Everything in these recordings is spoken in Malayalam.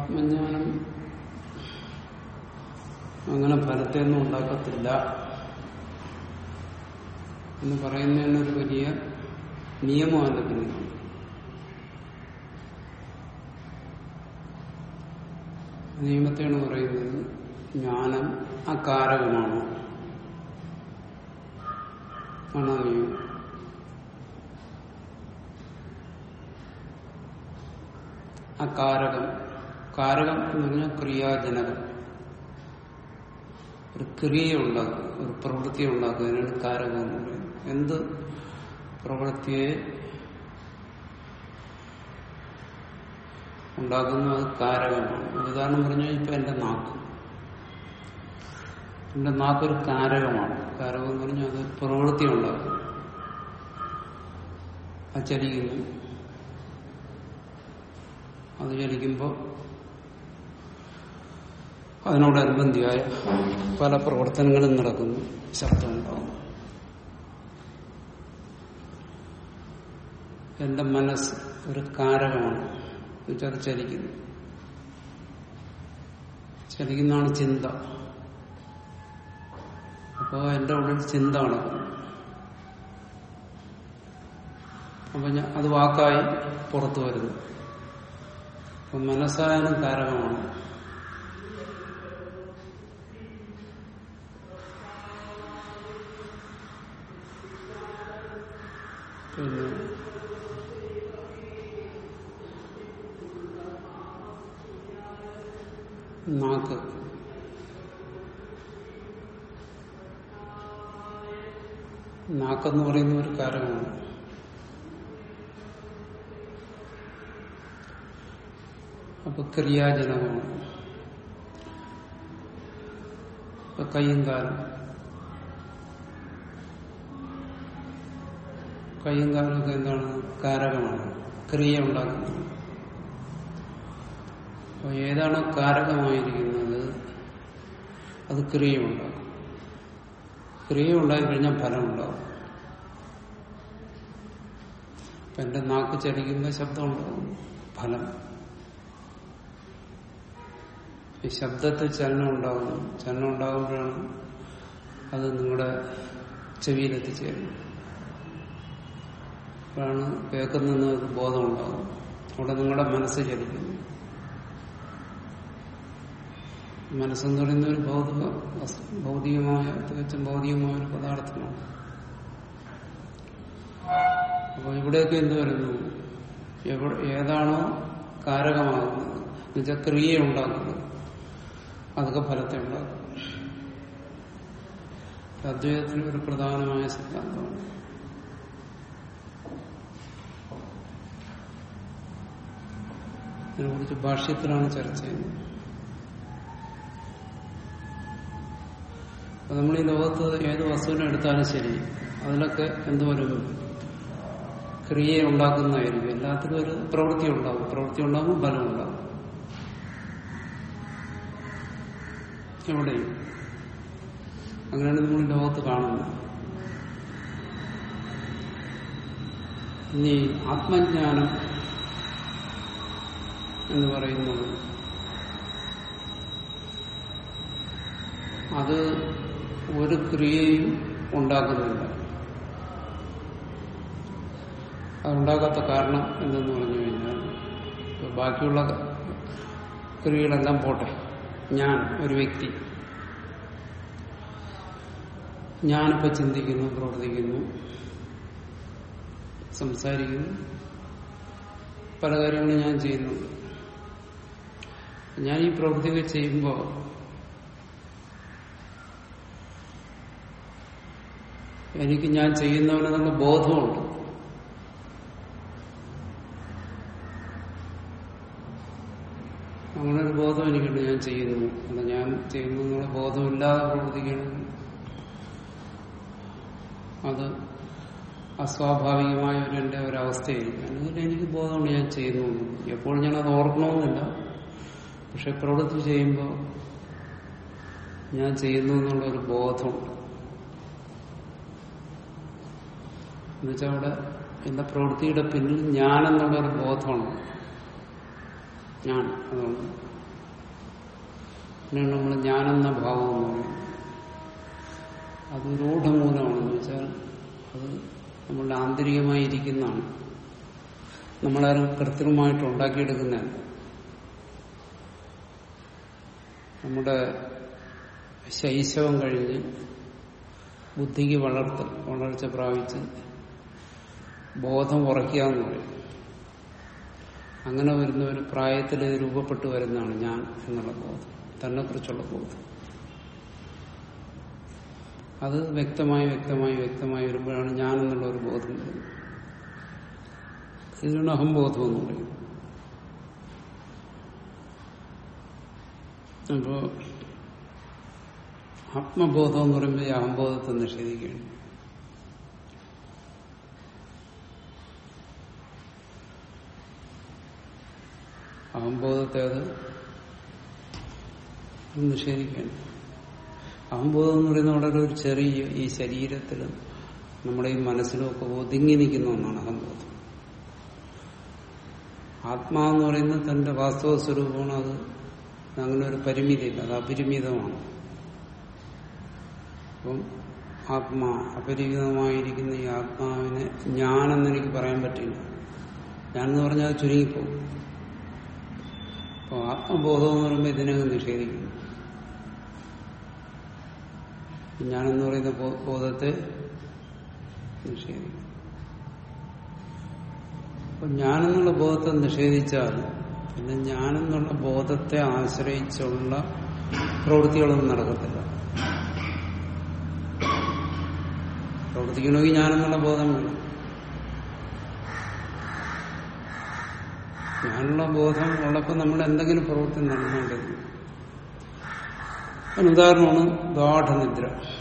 ആത്മജ്ഞാനം അങ്ങനെ ഫലത്തെയൊന്നും ഉണ്ടാക്കത്തില്ല എന്ന് പറയുന്നതിനൊരു വലിയ നിയമമല്ല പിന്നിലാണ് നിയമത്തെയാണ് പറയുന്നത് ജ്ഞാനം അകാരകമാണ് ആണ് ആ നിയമം അകാരകം കാരകം എന്ന് പറഞ്ഞാൽ ക്രിയാജനകം ഒരു ക്രിയ ഉണ്ടാക്കുക ഒരു പ്രവൃത്തിയെ ഉണ്ടാക്കുക അതിനാണ് കാരകം എന്ന് പറയുന്നത് എന്ത് പ്രവൃത്തിയെ ഉണ്ടാക്കുന്നു അത് കാരകമാണ് ഉദാഹരണം പറഞ്ഞാൽ ഇപ്പൊ എന്റെ നാക്ക് എന്റെ നാക്കൊരു കാരകമാണ് കാരകം എന്ന് പറഞ്ഞാൽ അത് പ്രവൃത്തി ഉണ്ടാക്കും അത് ചലിക്കുന്നു അത് ചലിക്കുമ്പോൾ അതിനോടനുബന്ധിയായ പല പ്രവർത്തനങ്ങളും നടക്കുന്നു ശബ്ദമുണ്ടാകുന്നു എന്റെ മനസ്സ് ഒരു കാരകമാണ് എന്നുവെച്ചാൽ അത് ചലിക്കുന്നു ചലിക്കുന്നതാണ് ചിന്ത അപ്പോൾ എന്റെ ഉള്ളിൽ ചിന്ത നടക്കുന്നു അപ്പൊ ഞാൻ അത് വാക്കായി പുറത്തു വരുന്നു അപ്പൊ മനസ്സായാലും കാരകമാണ് പിന്നെ നാക്ക് നാക്കെന്ന് പറയുന്ന ഒരു കാരകമാണ് അപ്പൊ ക്രിയാജനകമാണ് ഇപ്പൊ കൈയും കാലും കൈയും കാലമൊക്കെ എന്താണ് കാരകമാണ് ക്രിയ ഉണ്ടാക്കുന്നത് അപ്പോൾ ഏതാണോ കാരകമായിരിക്കുന്നത് അത് ക്രിയ ഉണ്ടാക്കും ക്രിയ ഉണ്ടായി കഴിഞ്ഞാൽ ഫലം ഉണ്ടാകും ഇപ്പൊ എന്റെ നാക്ക് ചലിക്കുന്ന ശബ്ദം ഉണ്ടാകും ഫലം ഈ ശബ്ദത്തിൽ ചലനം ഉണ്ടാകുന്നു ചലനം ഉണ്ടാകുമ്പോഴാണ് അത് നിങ്ങളുടെ ചെവിയിലെത്തിച്ചേരുന്നത് അപ്പോഴാണ് കേൾക്കുന്ന ബോധം ഉണ്ടാകും അവിടെ നിങ്ങളുടെ മനസ്സ് ചലിക്കുന്നു മനസ്സെന്ന് പറയുന്ന ഒരു ഭൗതിക ഭൗതികമായ തികച്ചും ഭൗതികമായ ഒരു പദാർത്ഥമാണ് അപ്പോൾ ഇവിടെയൊക്കെ എന്ത് വരുന്നു എവിടെ ഏതാണോ കാരകമാകുന്നത് എന്നുവെച്ചാൽ ക്രിയ ഉണ്ടാക്കുന്നത് അതൊക്കെ ഫലത്തെ ഉണ്ടാക്കും അദ്വൈതത്തിന് ഒരു പ്രധാനമായ സിദ്ധാന്തമാണ് ഇതിനെക്കുറിച്ച് ഭാഷ്യത്തിലാണ് ചർച്ച ചെയ്യുന്നത് അപ്പൊ നമ്മൾ ഈ ലോകത്ത് ഏത് വസ്തുവിനെ എടുത്താലും ശരി അതിലൊക്കെ എന്തുവരും ക്രിയ ഉണ്ടാക്കുന്നതായിരിക്കും എല്ലാത്തിലും ഒരു പ്രവൃത്തി ഉണ്ടാകും പ്രവൃത്തി ഉണ്ടാകുമ്പോൾ ഫലം ഉണ്ടാകും എവിടെയും അങ്ങനെയാണ് നമ്മൾ ഈ ലോകത്ത് കാണുന്നത് ഇനി ആത്മജ്ഞാനം എന്ന് പറയുന്നത് അത് ഒരു ക്രിയയും ഉണ്ടാക്കുന്നില്ല അതുണ്ടാകാത്ത കാരണം എന്തെന്ന് പറഞ്ഞു കഴിഞ്ഞാൽ ഇപ്പൊ ബാക്കിയുള്ള ക്രിയകളെല്ലാം പോട്ടെ ഞാൻ ഒരു വ്യക്തി ഞാനിപ്പോ ചിന്തിക്കുന്നു പ്രവർത്തിക്കുന്നു സംസാരിക്കുന്നു പല കാര്യങ്ങളും ഞാൻ ചെയ്യുന്നു ഞാൻ ഈ പ്രവൃത്തികൾ ചെയ്യുമ്പോൾ എനിക്ക് ഞാൻ ചെയ്യുന്നവനെന്നുള്ള ബോധമുണ്ട് അങ്ങനെ ഒരു ബോധം എനിക്കുണ്ട് ഞാൻ ചെയ്യുന്നു അല്ല ഞാൻ ചെയ്യുന്നു എന്നുള്ള ബോധമില്ലാതെ പ്രവർത്തിക്കണം അത് അസ്വാഭാവികമായ ഒരു എന്റെ ഒരവസ്ഥയായിരിക്കും അല്ലെങ്കിൽ എനിക്ക് ബോധമുണ്ട് ഞാൻ ചെയ്യുന്നു എപ്പോഴും ഞാനത് ഓർക്കണമെന്നില്ല പക്ഷെ പ്രവൃത്തി ചെയ്യുമ്പോൾ ഞാൻ ചെയ്യുന്നു എന്നുള്ള ഒരു ബോധമുണ്ട് എന്നുവെച്ചാൽ അവിടെ എന്റെ പ്രവൃത്തിയുടെ പിന്നിൽ ഞാനെന്നുള്ള ഒരു ബോധമാണ് ഞാൻ അതുകൊണ്ട് അതിനാണ് നമ്മൾ ഞാനെന്ന ഭാവം എന്ന് പറയുന്നത് അത് രൂഢമൂലമാണെന്ന് വെച്ചാൽ അത് നമ്മളുടെ ആന്തരികമായി ഇരിക്കുന്നതാണ് നമ്മളാരും കൃത്രിമമായിട്ട് ഉണ്ടാക്കിയെടുക്കുന്നതല്ല നമ്മുടെ ശൈശവം കഴിഞ്ഞ് ബുദ്ധിക്ക് വളർത്ത വളർച്ച പ്രാപിച്ച് ബോധം ഉറക്കുക എന്ന് പറയും അങ്ങനെ വരുന്ന ഒരു പ്രായത്തിൽ രൂപപ്പെട്ടു വരുന്നതാണ് ഞാൻ എന്നുള്ള ബോധം തന്നെ കുറിച്ചുള്ള ബോധം അത് വ്യക്തമായി വ്യക്തമായി വ്യക്തമായി വരുമ്പോഴാണ് ഞാൻ എന്നുള്ള ഒരു ബോധം വരുന്നത് ഇതിനാണ് അഹംബോധം എന്ന് പറയുന്നത് അപ്പോ ആത്മബോധം എന്ന് പറയുമ്പോൾ ഈ അഹംബോധത്തെ നിഷേധിക്കുകയാണ് അഹംബോധത്തെ അത് നിഷേധിക്കുകയാണ് അഹംബോധം എന്ന് പറയുന്നത് വളരെ ഒരു ചെറിയ ഈ ശരീരത്തിലും നമ്മുടെ ഈ മനസ്സിലും ഒക്കെ ഒതുങ്ങി നിൽക്കുന്ന ഒന്നാണ് അഹംബോധം ആത്മാവെന്ന് പറയുന്നത് തന്റെ വാസ്തവ സ്വരൂപമാണ് അത് അങ്ങനെ ഒരു പരിമിതിയില്ല അത് അപരിമിതമാണ് അപ്പം ആത്മാ അപരിമിതമായിരിക്കുന്ന ഈ ആത്മാവിനെ ഞാനെന്ന് എനിക്ക് പറയാൻ പറ്റില്ല ഞാനെന്ന് പറഞ്ഞാൽ അത് ചുരുങ്ങിപ്പോകും അപ്പോൾ ആത്മബോധം എന്ന് പറയുമ്പോൾ ഇതിനങ്ങ് നിഷേധിക്കുന്നു ഞാനെന്ന് പറയുന്ന ബോധത്തെ നിഷേധിക്കും അപ്പൊ ഞാനെന്നുള്ള ബോധത്തെ നിഷേധിച്ചാൽ പിന്നെ ഞാനെന്നുള്ള ബോധത്തെ ആശ്രയിച്ചുള്ള പ്രവൃത്തികളൊന്നും നടക്കത്തില്ല പ്രവർത്തിക്കണമെങ്കിൽ ഞാനെന്നുള്ള ബോധം വേണം ഞാനുള്ള ബോധം ഉള്ളപ്പോൾ നമ്മൾ എന്തെങ്കിലും പ്രവൃത്തി നടന്നുകൊണ്ടിരുന്നു അതിന് ഉദാഹരണമാണ് ഗാഠനിദ്ര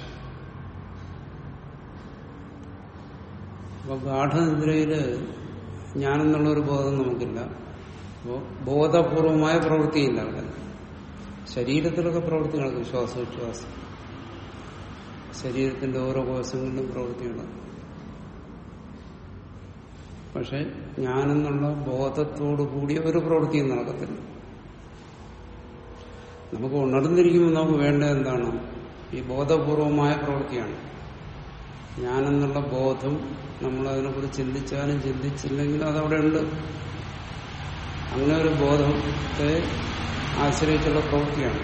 അപ്പൊ ഗാഠനിദ്രയില് ഞാനെന്നുള്ള ഒരു ബോധം നമുക്കില്ല അപ്പോൾ ബോധപൂർവമായ പ്രവൃത്തിയില്ല അവിടെ ശരീരത്തിലൊക്കെ പ്രവൃത്തി നടക്കും ശ്വാസോച്ഛ്വാസം ശരീരത്തിന്റെ ഓരോ കോശങ്ങളിലും പ്രവൃത്തിയുണ്ടാകും പക്ഷെ ഞാനെന്നുള്ള ബോധത്തോടു കൂടിയ ഒരു പ്രവൃത്തിയും നടക്കത്തില്ല നമുക്ക് ഉണർന്നിരിക്കുമ്പോൾ നമുക്ക് വേണ്ടത് എന്താണ് ഈ ബോധപൂർവമായ പ്രവൃത്തിയാണ് ഞാനെന്നുള്ള ബോധം നമ്മൾ അതിനെക്കുറിച്ച് ചിന്തിച്ചാലും ചിന്തിച്ചില്ലെങ്കിലും അതവിടെ ഉണ്ട് അങ്ങനെ ഒരു ബോധത്തെ ആശ്രയിച്ചുള്ള പ്രവൃത്തിയാണ്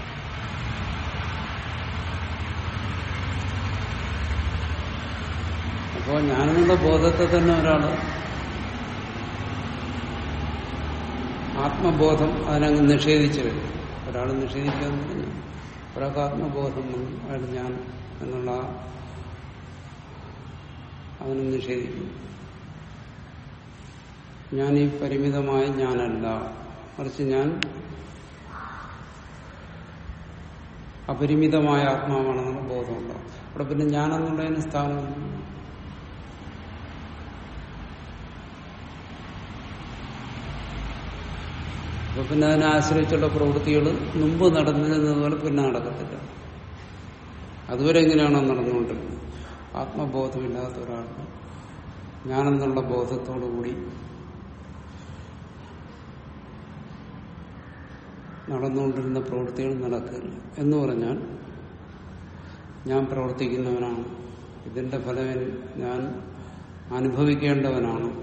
അപ്പോൾ ഞാനെന്നുള്ള ബോധത്തെ തന്നെ ഒരാള് ആത്മബോധം അതിനങ്ങ് നിഷേധിച്ചു വരും ഒരാൾ നിഷേധിക്കാന്ന് പറഞ്ഞു ഒരാൾക്ക് ആത്മബോധം വന്നു അയാൾ ഞാൻ എന്നുള്ള അതിനെ നിഷേധിക്കുന്നു ഞാൻ ഈ പരിമിതമായ ഞാനല്ല മറിച്ച് ഞാൻ അപരിമിതമായ ആത്മാവാണെന്നുള്ള ബോധമുണ്ടാവും അവിടെ പിന്നെ ഞാനെന്നുള്ളതിന് സ്ഥാനമൊന്നും അപ്പൊ പിന്നെ അതിനെ ആശ്രയിച്ചുള്ള പ്രവൃത്തികൾ മുമ്പ് നടന്നിരുന്നതുപോലെ പിന്നെ നടക്കത്തില്ല അതുവരെ എങ്ങനെയാണോ നടന്നുകൊണ്ടിരുന്നത് ആത്മബോധമില്ലാത്ത ഒരാൾക്ക് ഞാനെന്നുള്ള ബോധത്തോടുകൂടി നടന്നുകൊണ്ടിരുന്ന പ്രവൃത്തികൾ നടക്കില്ല എന്ന് പറഞ്ഞാൽ ഞാൻ പ്രവർത്തിക്കുന്നവനാണ് ഇതിന്റെ ഫലം ഞാൻ അനുഭവിക്കേണ്ടവനാണ്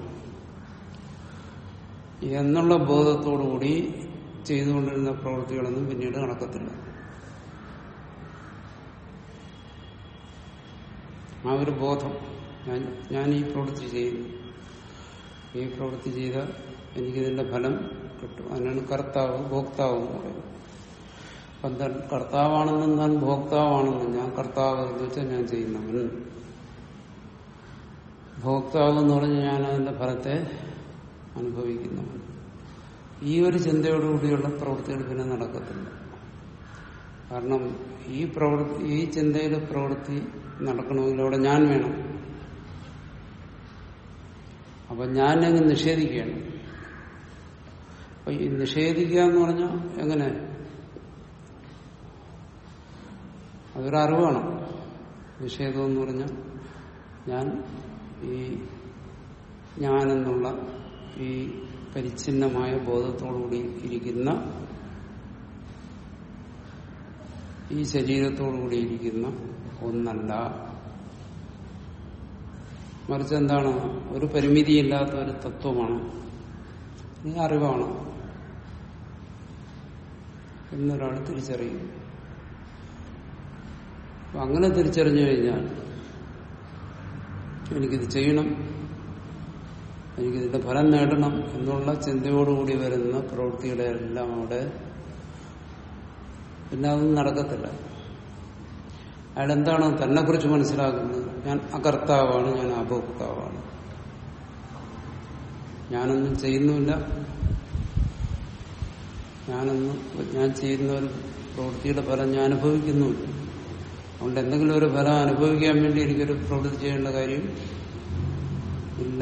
എന്നുള്ള ബോധത്തോടുകൂടി ചെയ്തുകൊണ്ടിരുന്ന പ്രവൃത്തികളൊന്നും പിന്നീട് നടക്കത്തില്ല ആ ഒരു ബോധം ഞാൻ ഞാൻ ഈ പ്രവൃത്തി ചെയ്യുന്നു ഈ പ്രവൃത്തി ചെയ്ത എനിക്കിതിന്റെ ഫലം കിട്ടും അതിനാണ് കർത്താവ് ഭോക്താവ് എന്ന് പറയുന്നത് അപ്പം താൻ കർത്താവാണെന്നും താൻ ഭോക്താവാണെന്നും ഞാൻ കർത്താവ് എന്ന് വെച്ചാൽ ഞാൻ ചെയ്യുന്നവൻ ഭോക്താവ് എന്ന് പറഞ്ഞാൽ ഞാൻ അതിന്റെ ഫലത്തെ അനുഭവിക്കുന്നവൻ ഈ ഒരു ചിന്തയോടുകൂടിയുള്ള പ്രവൃത്തികൾ പിന്നെ നടക്കത്തില്ല കാരണം ഈ പ്രവൃത്തി ഈ ചിന്തയിലെ പ്രവൃത്തി നടക്കണമെങ്കിൽ അവിടെ ഞാൻ വേണം അപ്പൊ ഞാൻ അങ്ങ് നിഷേധിക്കുകയാണ് അപ്പൊ ഈ നിഷേധിക്കുക എന്ന് പറഞ്ഞാൽ എങ്ങനെ അതൊരു അറിവാണ് നിഷേധം എന്ന് പറഞ്ഞാൽ ഞാൻ ഈ ഞാനെന്നുള്ള ഈ പരിച്ഛിന്നമായ ബോധത്തോടുകൂടി ഇരിക്കുന്ന ഈ ശരീരത്തോടു കൂടിയിരിക്കുന്ന ഒന്നല്ല മറിച്ച് എന്താണ് ഒരു പരിമിതിയില്ലാത്ത ഒരു തത്വമാണ് ഈ അറിവാണ് എന്നൊരാൾ തിരിച്ചറിയും അപ്പൊ അങ്ങനെ തിരിച്ചറിഞ്ഞു കഴിഞ്ഞാൽ എനിക്കിത് ചെയ്യണം എനിക്കിതിന്റെ ഫലം നേടണം എന്നുള്ള ചിന്തയോടുകൂടി വരുന്ന പ്രവൃത്തിയുടെ എല്ലാം അവിടെ പിന്നെ അതൊന്നും നടക്കത്തില്ല അയാൾ എന്താണ് തന്നെ കുറിച്ച് മനസ്സിലാക്കുന്നത് ഞാൻ അകർത്താവാണ് ഞാൻ അഭോക്താവാണ് ഞാനൊന്നും ചെയ്യുന്നുമില്ല ഞാനൊന്നും ഞാൻ ചെയ്യുന്ന ഒരു പ്രവൃത്തിയുടെ ഫലം ഞാൻ അനുഭവിക്കുന്നുമില്ല അതുകൊണ്ട് എന്തെങ്കിലും ഒരു ഫലം അനുഭവിക്കാൻ വേണ്ടി എനിക്കൊരു പ്രവൃത്തി ചെയ്യേണ്ട കാര്യം ഇല്ല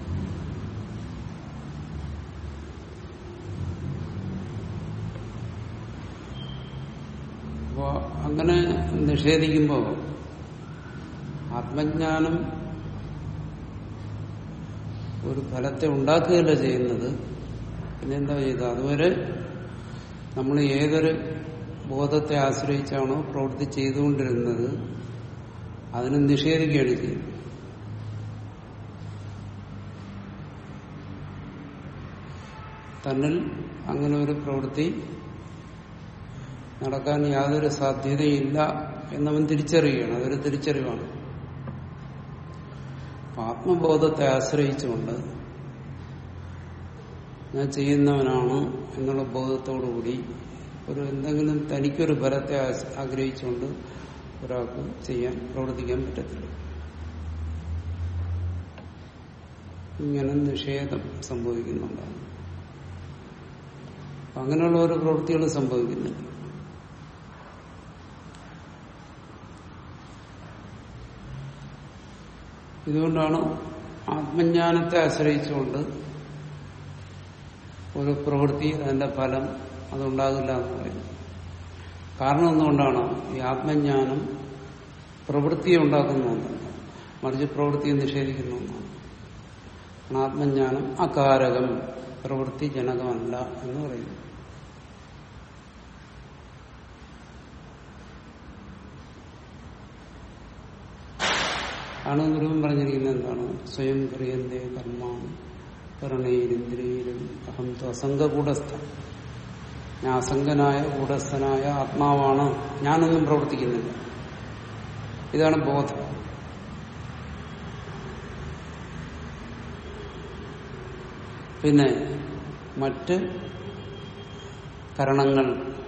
അപ്പോ അങ്ങനെ നിഷേധിക്കുമ്പോൾ ആത്മജ്ഞാനം ഒരു ഫലത്തെ ഉണ്ടാക്കുകയല്ല ചെയ്യുന്നത് പിന്നെന്താ ചെയ്തത് അതുവരെ നമ്മൾ ഏതൊരു ബോധത്തെ ആശ്രയിച്ചാണോ പ്രവൃത്തി ചെയ്തുകൊണ്ടിരുന്നത് അതിനെ നിഷേധിക്കുകയാണ് ചെയ്യുന്നത് തന്നിൽ അങ്ങനെ ഒരു പ്രവൃത്തി നടക്കാൻ യാതൊരു സാധ്യതയില്ല എന്നവൻ തിരിച്ചറിയുകയാണ് അതൊരു തിരിച്ചറിവാണ് അപ്പൊ ആത്മബോധത്തെ ആശ്രയിച്ചുകൊണ്ട് ഞാൻ ചെയ്യുന്നവനാണ് എന്നുള്ള ബോധത്തോടുകൂടി ഒരു എന്തെങ്കിലും തനിക്കൊരു ഫലത്തെ ആസ്- ആഗ്രഹിച്ചുകൊണ്ട് ഒരാൾക്ക് ചെയ്യാൻ പ്രവർത്തിക്കാൻ പറ്റത്തില്ല ഇങ്ങനെ നിഷേധം സംഭവിക്കുന്നുണ്ടാണ് അപ്പൊ അങ്ങനെയുള്ള ഒരു പ്രവൃത്തികൾ സംഭവിക്കുന്നില്ല ഇതുകൊണ്ടാണ് ആത്മജ്ഞാനത്തെ ആശ്രയിച്ചുകൊണ്ട് ഒരു പ്രവൃത്തി അതിന്റെ ഫലം അതുണ്ടാകില്ല എന്ന് പറയുന്നത് കാരണം എന്തുകൊണ്ടാണ് ഈ ആത്മജ്ഞാനം പ്രവൃത്തിയെ ഉണ്ടാക്കുന്ന ഒന്നല്ല മറിച്ച് പ്രവൃത്തിയെ നിഷേധിക്കുന്ന ഒന്നാണ് കാരണം ആത്മജ്ഞാനം അകാരകം പ്രവൃത്തി ജനകമല്ല എന്ന് പറയുന്നു ആണ് ഗുരുവൻ പറഞ്ഞിരിക്കുന്നത് എന്താണ് സ്വയം ക്രിയന്തേ കർമാണി കരണയിലിന്ദ്രിയിലും അഹം തു അസംഗകൂടസ്ഥ ഞാൻ അസംഗനായ കൂടസ്ഥനായ ആത്മാവാണ് ഞാനൊന്നും പ്രവർത്തിക്കുന്നില്ല ഇതാണ് ബോധം പിന്നെ മറ്റ് കരണങ്ങൾ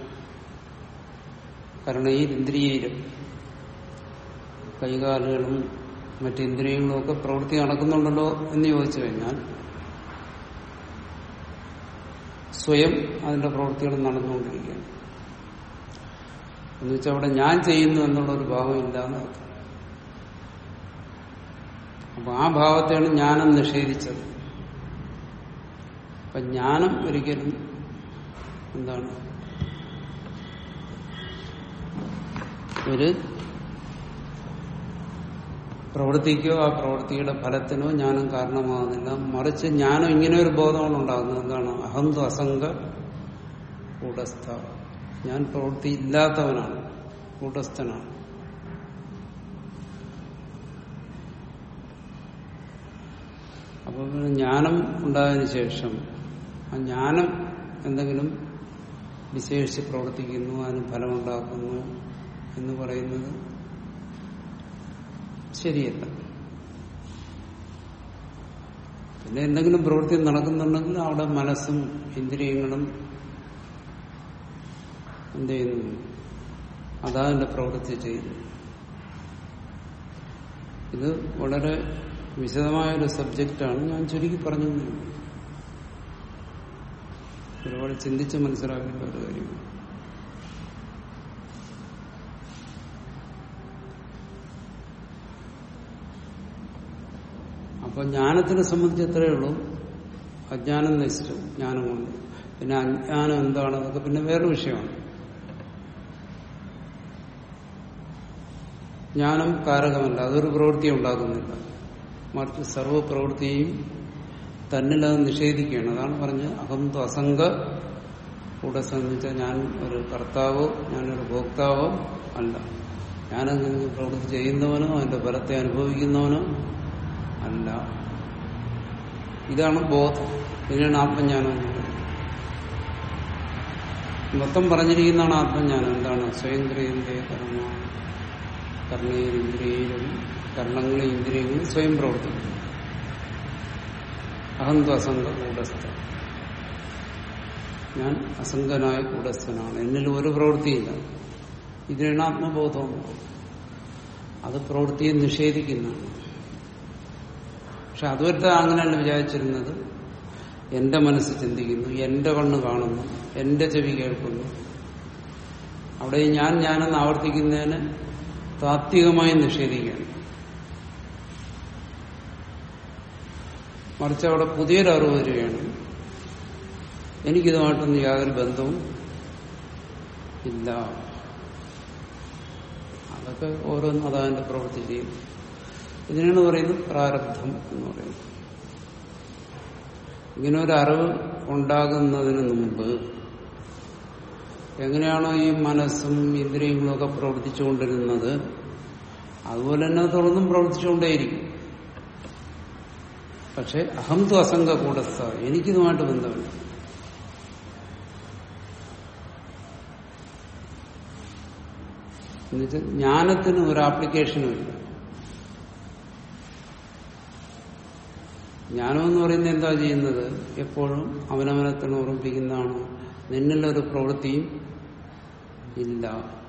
കരണയിൽ ഇന്ദ്രിയയിലും കൈകാലുകളും മറ്റ് ഇന്ദ്രിയങ്ങളും ഒക്കെ പ്രവൃത്തി നടക്കുന്നുണ്ടല്ലോ എന്ന് ചോദിച്ചു കഴിഞ്ഞാൽ സ്വയം അതിന്റെ പ്രവൃത്തികൾ നടന്നുകൊണ്ടിരിക്കുകയാണ് എന്ന് വെച്ചാൽ അവിടെ ഞാൻ ചെയ്യുന്നു എന്നുള്ള ഒരു ഭാവം ഇല്ലാന്ന് അർത്ഥം അപ്പൊ ആ ഭാവത്തെയാണ് ജ്ഞാനം നിഷേധിച്ചത് അപ്പൊ ജ്ഞാനം ഒരിക്കലും എന്താണ് ഒരു പ്രവൃത്തിക്കോ ആ പ്രവൃത്തിയുടെ ഫലത്തിനോ ജ്ഞാനം കാരണമാകുന്നില്ല മറിച്ച് ജ്ഞാനം ഇങ്ങനെ ഒരു ബോധമാണ് ഉണ്ടാകുന്നത് എന്താണ് അഹം തു അസംഗ കൂടസ്ഥ ഞാൻ പ്രവൃത്തി ഇല്ലാത്തവനാണ് കൂടസ്ഥനാണ് അപ്പോൾ പിന്നെ ജ്ഞാനം ഉണ്ടായതിനു ശേഷം ആ ജ്ഞാനം എന്തെങ്കിലും വിശേഷിച്ച് പ്രവർത്തിക്കുന്നു അതിന് ഫലമുണ്ടാക്കുന്നു എന്ന് പറയുന്നത് ശരിയല്ല പിന്നെ എന്തെങ്കിലും പ്രവൃത്തി നടക്കുന്നുണ്ടെങ്കിൽ അവിടെ മനസ്സും ഇന്ദ്രിയങ്ങളും എന്ത് ചെയ്യുന്നു അതാ എന്റെ പ്രവൃത്തി ചെയ്യുന്നു ഇത് വളരെ വിശദമായൊരു സബ്ജക്റ്റാണ് ഞാൻ ചുരുക്കി പറഞ്ഞു എന്നേ ഉള്ളൂ. ഒരുപാട് ചിന്തിച്ച് മനസ്സിലാക്കേണ്ട ഒരു കാര്യമാണ് അപ്പൊ ജ്ഞാനത്തിനെ സംബന്ധിച്ച് എത്രയേ ഉള്ളൂ അജ്ഞാനം നശിച്ചു ജ്ഞാനം കൊണ്ട് പിന്നെ അജ്ഞാനം എന്താണ് അതൊക്കെ പിന്നെ വേറെ വിഷയമാണ് ജ്ഞാനം കാരകമല്ല അതൊരു പ്രവൃത്തി ഉണ്ടാക്കുന്നില്ല മറിച്ച് സർവ്വ പ്രവൃത്തിയും തന്നിൽ അത് നിഷേധിക്കുകയാണ് അതാണ് പറഞ്ഞ് അഹം തു അസംഗ കൂടസ്ഥൻ എന്ന് വെച്ചാൽ ഞാൻ ഒരു കർത്താവോ ഞാനൊരു ഭോക്താവോ അല്ല ഞാനെന്തെങ്കിലും പ്രവൃത്തി ചെയ്യുന്നവനോ അതിന്റെ ഫലത്തെ അനുഭവിക്കുന്നവനോ അല്ല ഇതാണ് ബോധം ഇതിനാണ് ആത്മജ്ഞാനം എന്ന് പറയുന്നത് മൊത്തം പറഞ്ഞിരിക്കുന്നതാണ് ആത്മജ്ഞാനം എന്താണ് സ്വയംക്രിയന്റെ കർമ്മ കർണേന്ദ്രിയയിലും കർണങ്ങളും ഇന്ദ്രിയങ്ങളും സ്വയം പ്രവർത്തിക്കും അഹന്തു അസംഗ കൂടസ്ഥ ഞാൻ അസംഗനായ കൂടസ്ഥനാണ് എന്നിൽ ഒരു പ്രവൃത്തിയില്ല ഇതിനാണ് ആത്മബോധം എന്ന് പറയുന്നത്. അത് പ്രവൃത്തിയെ നിഷേധിക്കുന്നതാണ് പക്ഷെ അതുവരെ അങ്ങനെയല്ല വിചാരിച്ചിരുന്നത് എന്റെ മനസ്സ് ചിന്തിക്കുന്നു എന്റെ കണ്ണ് കാണുന്നു എന്റെ ചെവി കേൾക്കുന്നു അവിടെ ഈ ഞാൻ ഞാനെന്ന് ആവർത്തിക്കുന്നതിന് താത്വികമായി നിഷേധിക്കുകയാണ് മറിച്ച് അവിടെ പുതിയൊരു അറിവ് വരികയാണ് എനിക്കിതുമായിട്ടൊന്നും യാതൊരു ബന്ധവും ഇല്ല അതൊക്കെ ഓരോന്നും അതതിന്റെ പ്രവൃത്തി ചെയ്യുന്നു ഇതിനാണ് പറയുന്നത് പ്രാരബ്ധം എന്ന് പറയുന്നത് ഇങ്ങനെ ഒരു അറിവ് ഉണ്ടാകുന്നതിന് മുമ്പ് എങ്ങനെയാണോ ഈ മനസ്സും ഇന്ദ്രിയങ്ങളും ഒക്കെ പ്രവർത്തിച്ചുകൊണ്ടിരുന്നത് അതുപോലെ തന്നെ അത് തുടർന്നും പ്രവർത്തിച്ചുകൊണ്ടേയിരിക്കും പക്ഷെ അഹംതു അസംഗ കൂടസ്ഥ എനിക്കിതുമായിട്ട് ബന്ധമില്ല എന്നുവെച്ചാൽ ജ്ഞാനത്തിന് ഒരു ആപ്ലിക്കേഷനും ഇല്ല ജ്ഞാനം എന്ന് പറയുന്നത് എന്താ ചെയ്യുന്നത് എപ്പോഴും അവനവനെ തന്നെ ഓർമ്മിപ്പിക്കുന്നതാണ് നിന്നിലൊരു പ്രവൃത്തിയും ഇല്ല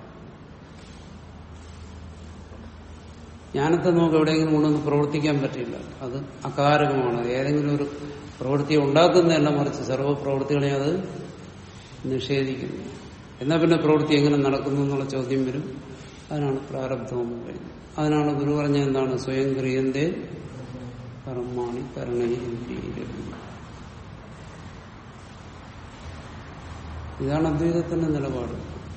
ജ്ഞാനത്തെ നമുക്ക് എവിടെയെങ്കിലും കൊണ്ടൊന്ന് പ്രവർത്തിക്കാൻ പറ്റില്ല അത് അകാരകമാണ് അത് ഏതെങ്കിലും ഒരു പ്രവൃത്തി ഉണ്ടാക്കുന്നതല്ല മറിച്ച് സർവ്വപ്രവൃത്തികളെ അത് നിഷേധിക്കുന്നു എന്നാൽ പിന്നെ പ്രവൃത്തി എങ്ങനെ നടക്കുന്നു എന്നുള്ള ചോദ്യം വരും അതിനാണ് പ്രാരബ്ധം എന്ന് പറയുന്നത് അതിനാണ് ഗുരു പറഞ്ഞ എന്താണ് സ്വയം ക്രിയന്റെ കർമാണി കരണയിന്ദ്രിയ ഇതാണ് അദ്വൈതത്തിന്റെ നിലപാട്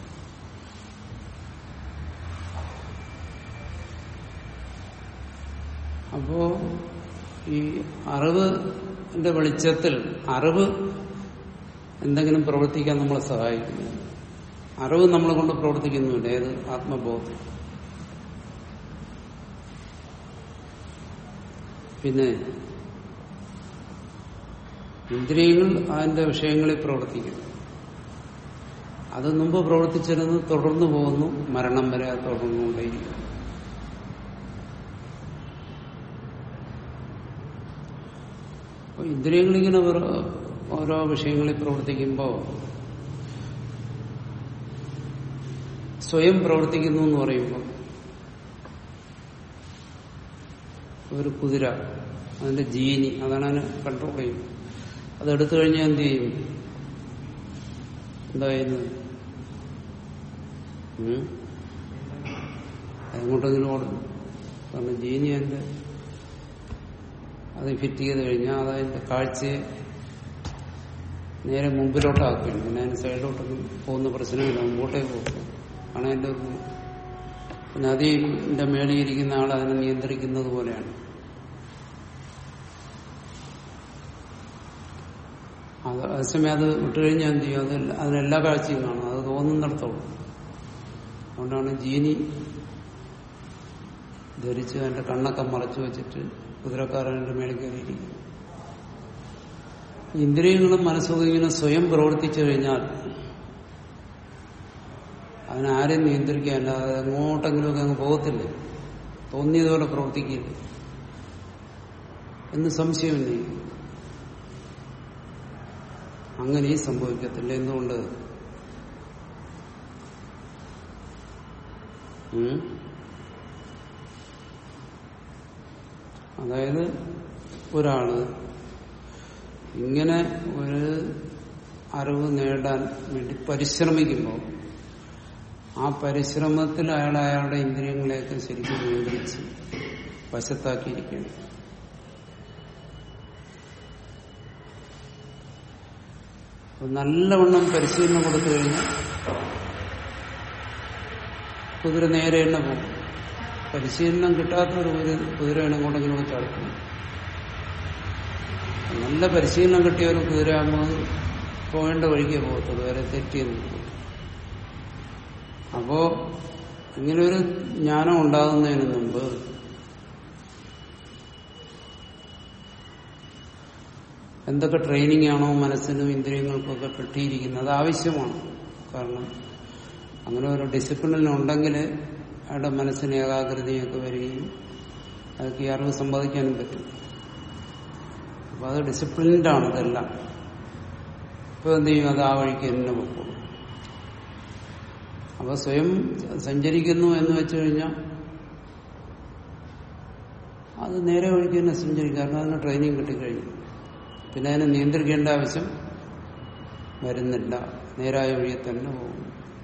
അപ്പോ ഈ അറിവിന്റെ വെളിച്ചത്തിൽ അറിവ് എന്തെങ്കിലും പ്രവർത്തിക്കാൻ നമ്മളെ സഹായിക്കുന്നു അറിവ് നമ്മളെ കൊണ്ട് പ്രവർത്തിക്കുന്നുണ്ട് ഏത് ആത്മബോധം പിന്നെ ഇന്ദ്രിയങ്ങൾ അതിന്റെ വിഷയങ്ങളിൽ പ്രവർത്തിക്കുന്നു അത് മുമ്പ് പ്രവർത്തിച്ചിരുന്നത് തുടർന്നു പോകുന്നു മരണം വരെ അത് തുടർന്നുകൊണ്ടേയിരിക്കും അപ്പൊ ഇന്ദ്രിയങ്ങളിങ്ങനെ ഓരോ ഓരോ വിഷയങ്ങളിൽ പ്രവർത്തിക്കുമ്പോൾ സ്വയം പ്രവർത്തിക്കുന്നു എന്ന് പറയുമ്പോൾ ഒരു കുതിര അതിന്റെ ജീനി അതാണ് അതിനെ കൺട്രോൾ ചെയ്യും അതെടുത്തു കഴിഞ്ഞാൽ എന്ത് ചെയ്യും എന്തായിരുന്നു എങ്ങോട്ടെങ്കിലും ഓടും കാരണം ജീനി അതിന്റെ അത് ഫിറ്റ് ചെയ്ത് കഴിഞ്ഞാൽ അതതിന്റെ കാഴ്ചയെ നേരെ മുമ്പിലോട്ടാക്കുകയാണ് പിന്നെ അതിന് സൈഡിലോട്ടൊന്നും പോകുന്ന പ്രശ്നമില്ല മുമ്പോട്ടേ പോകും ആണ് അതിന്റെ ഒരു നദിന്റെ മേളിയിരിക്കുന്ന ആൾ അതിനെ നിയന്ത്രിക്കുന്നത് പോലെയാണ് അത് അതേസമയം അത് വിട്ടുകഴിഞ്ഞാൽ എന്ത് ചെയ്യും അത് അതിനെല്ലാ കാഴ്ചയും കാണും അത് തോന്നുന്നിടത്തോളം അതുകൊണ്ടാണ് ജീനി ധരിച്ച് അതിന്റെ കണ്ണൊക്കെ മറച്ചു വെച്ചിട്ട് കുതിരക്കാരന്റെ മേളിൽ കയറിയിരിക്കും ഇന്ദ്രിയങ്ങളും മനസ്സും ഇങ്ങനെ സ്വയം പ്രവർത്തിച്ചു കഴിഞ്ഞാൽ അതിനാരെയും നിയന്ത്രിക്കാനല്ല അത് എങ്ങോട്ടെങ്കിലുമൊക്കെ അങ്ങ് പോകത്തില്ലേ തോന്നിയതുപോലെ പ്രവർത്തിക്കില്ല എന്ന് സംശയമില്ല അങ്ങനെയും സംഭവിക്കത്തില്ല എന്തുകൊണ്ട് ഉം? അതായത് ഒരാള് ഇങ്ങനെ ഒരു അറിവ് നേടാൻ വേണ്ടി പരിശ്രമിക്കുമ്പോൾ ആ പരിശ്രമത്തിൽ അയാൾ അയാളുടെ ഇന്ദ്രിയങ്ങളെയൊക്കെ ശരിക്കും നിയന്ത്രിച്ച് വശത്താക്കിയിരിക്കുകയാണ് അപ്പൊ നല്ലവണ്ണം പരിശീലനം കൊടുത്തു കഴിഞ്ഞാൽ കുതിര നേരെ തന്നെ പോകും പരിശീലനം കിട്ടാത്ത ഒരു കുതിര കുതിരയാണ് കൊണ്ടെങ്കിലും ചാടിക്കും നല്ല പരിശീലനം കിട്ടിയ ഒരു കുതിരയാകുമ്പോൾ അത് പോകേണ്ട വഴിക്കേ പോകത്തുള്ളൂ വേറെ തെറ്റിയെന്ന് പോകും അപ്പോ ഇങ്ങനൊരു ജ്ഞാനം ഉണ്ടാകുന്നതിന് മുമ്പ് എന്തൊക്കെ ട്രെയിനിങ് ആണോ മനസ്സിനും ഇന്ദ്രിയങ്ങൾക്കൊക്കെ കിട്ടിയിരിക്കുന്നത് അത് ആവശ്യമാണ് കാരണം അങ്ങനെ ഒരു ഡിസിപ്ലിൻ ഉണ്ടെങ്കിൽ അയാളുടെ മനസ്സിന് ഏകാഗ്രതയൊക്കെ വരികയും അതൊക്കെ ഈ അറിവ് സമ്പാദിക്കാനും പറ്റും അപ്പൊ അത് ഡിസിപ്ലിൻഡ് ആണ് ഇതെല്ലാം ഇപ്പൊ എന്ത് ചെയ്യും അത് ആ വഴിക്ക് തന്നെ പൊക്കോളും അപ്പൊ സ്വയം സഞ്ചരിക്കുന്നു എന്ന് വെച്ചു കഴിഞ്ഞാൽ അത് നേരെ വഴിക്ക് തന്നെ സഞ്ചരിക്കും കാരണം അതിന് ട്രെയിനിങ് കിട്ടിക്കഴിഞ്ഞു പിന്നെ അതിനെ നിയന്ത്രിക്കേണ്ട ആവശ്യം വരുന്നില്ല നേരായ വഴിയെ തന്നെ പോകും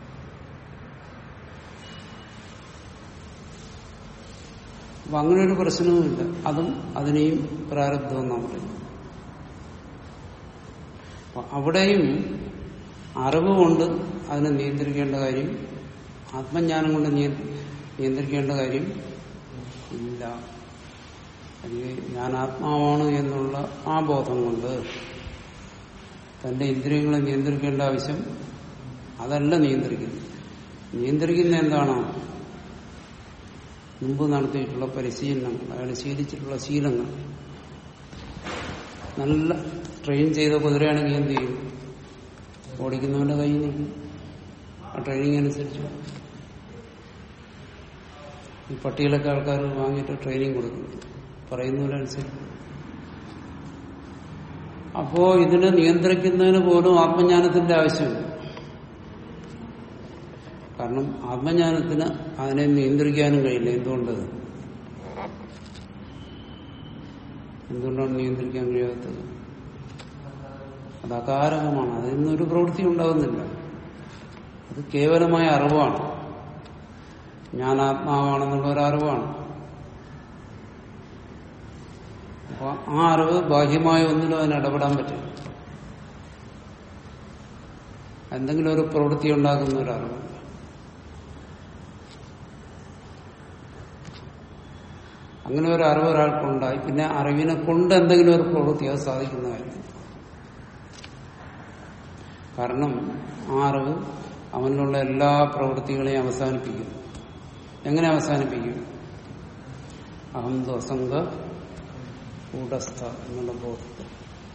അപ്പൊ അങ്ങനെ ഒരു പ്രശ്നവുമില്ല അതും അതിനെയും പ്രാരബ്ധം എന്നാണ് പറയുന്നത് അപ്പൊ അവിടെയും അറിവ് കൊണ്ട് അതിനെ നിയന്ത്രിക്കേണ്ട കാര്യം ആത്മജ്ഞാനം കൊണ്ട് നിയ- നിയന്ത്രിക്കേണ്ട കാര്യം ഇല്ല അല്ലെങ്കിൽ ഞാൻ ആത്മാവാണ് എന്നുള്ള ആ ബോധം കൊണ്ട് തന്റെ ഇന്ദ്രിയങ്ങളെ നിയന്ത്രിക്കേണ്ട ആവശ്യം അതല്ല നിയന്ത്രിക്കുന്നത് നിയന്ത്രിക്കുന്ന എന്താണോ മുമ്പ് നടത്തിയിട്ടുള്ള പരിശീലനങ്ങൾ അയാൾ ശീലിച്ചിട്ടുള്ള ശീലങ്ങൾ നല്ല ട്രെയിൻ ചെയ്ത കുതിരയാണെങ്കിൽ എന്ത് ചെയ്യും ഓടിക്കുന്നവന്റെ കയ്യിൽ നിൽക്കും ആ ട്രെയിനിങ് അനുസരിച്ച് ഈ പട്ടികളൊക്കെ ആൾക്കാർ വാങ്ങിയിട്ട് ട്രെയിനിങ് കൊടുക്കും പറയുന്നതിനനുസരിച്ച് അപ്പോ ഇതിനെ നിയന്ത്രിക്കുന്നതിന് പോലും ആത്മജ്ഞാനത്തിന്റെ ആവശ്യമില്ല കാരണം ആത്മജ്ഞാനത്തിന് അതിനെ നിയന്ത്രിക്കാനും കഴിയില്ല എന്തുകൊണ്ട് എന്തുകൊണ്ടാണ് നിയന്ത്രിക്കാൻ കഴിയാത്തത് അത് അകാരകമാണ് അതിൽ നിന്നൊരു പ്രവൃത്തി ഉണ്ടാകുന്നില്ല അത് കേവലമായ അറിവാണ് ഞാൻ ആത്മാവാണെന്നുള്ള ഒരു അറിവാണ് അപ്പൊ ആ അറിവ് ബാഹ്യമായ ഒന്നിലും അതിന് ഇടപെടാൻ പറ്റില്ല എന്തെങ്കിലും ഒരു പ്രവൃത്തി ഉണ്ടാക്കുന്ന ഒരു അറിവ് അങ്ങനെ ഒരു അറിവ് ഒരാൾക്കുണ്ടായി പിന്നെ അറിവിനെ കൊണ്ട് എന്തെങ്കിലും ഒരു പ്രവൃത്തി അത് സാധിക്കുന്ന കാര്യം കാരണം ആ അറിവ് അവനിലുള്ള എല്ലാ പ്രവൃത്തികളെയും അവസാനിപ്പിക്കും എങ്ങനെ അവസാനിപ്പിക്കും അഹം ദ്വസംഗ കൂടസ്ഥ എന്നുള്ള ബോധത്തിൽ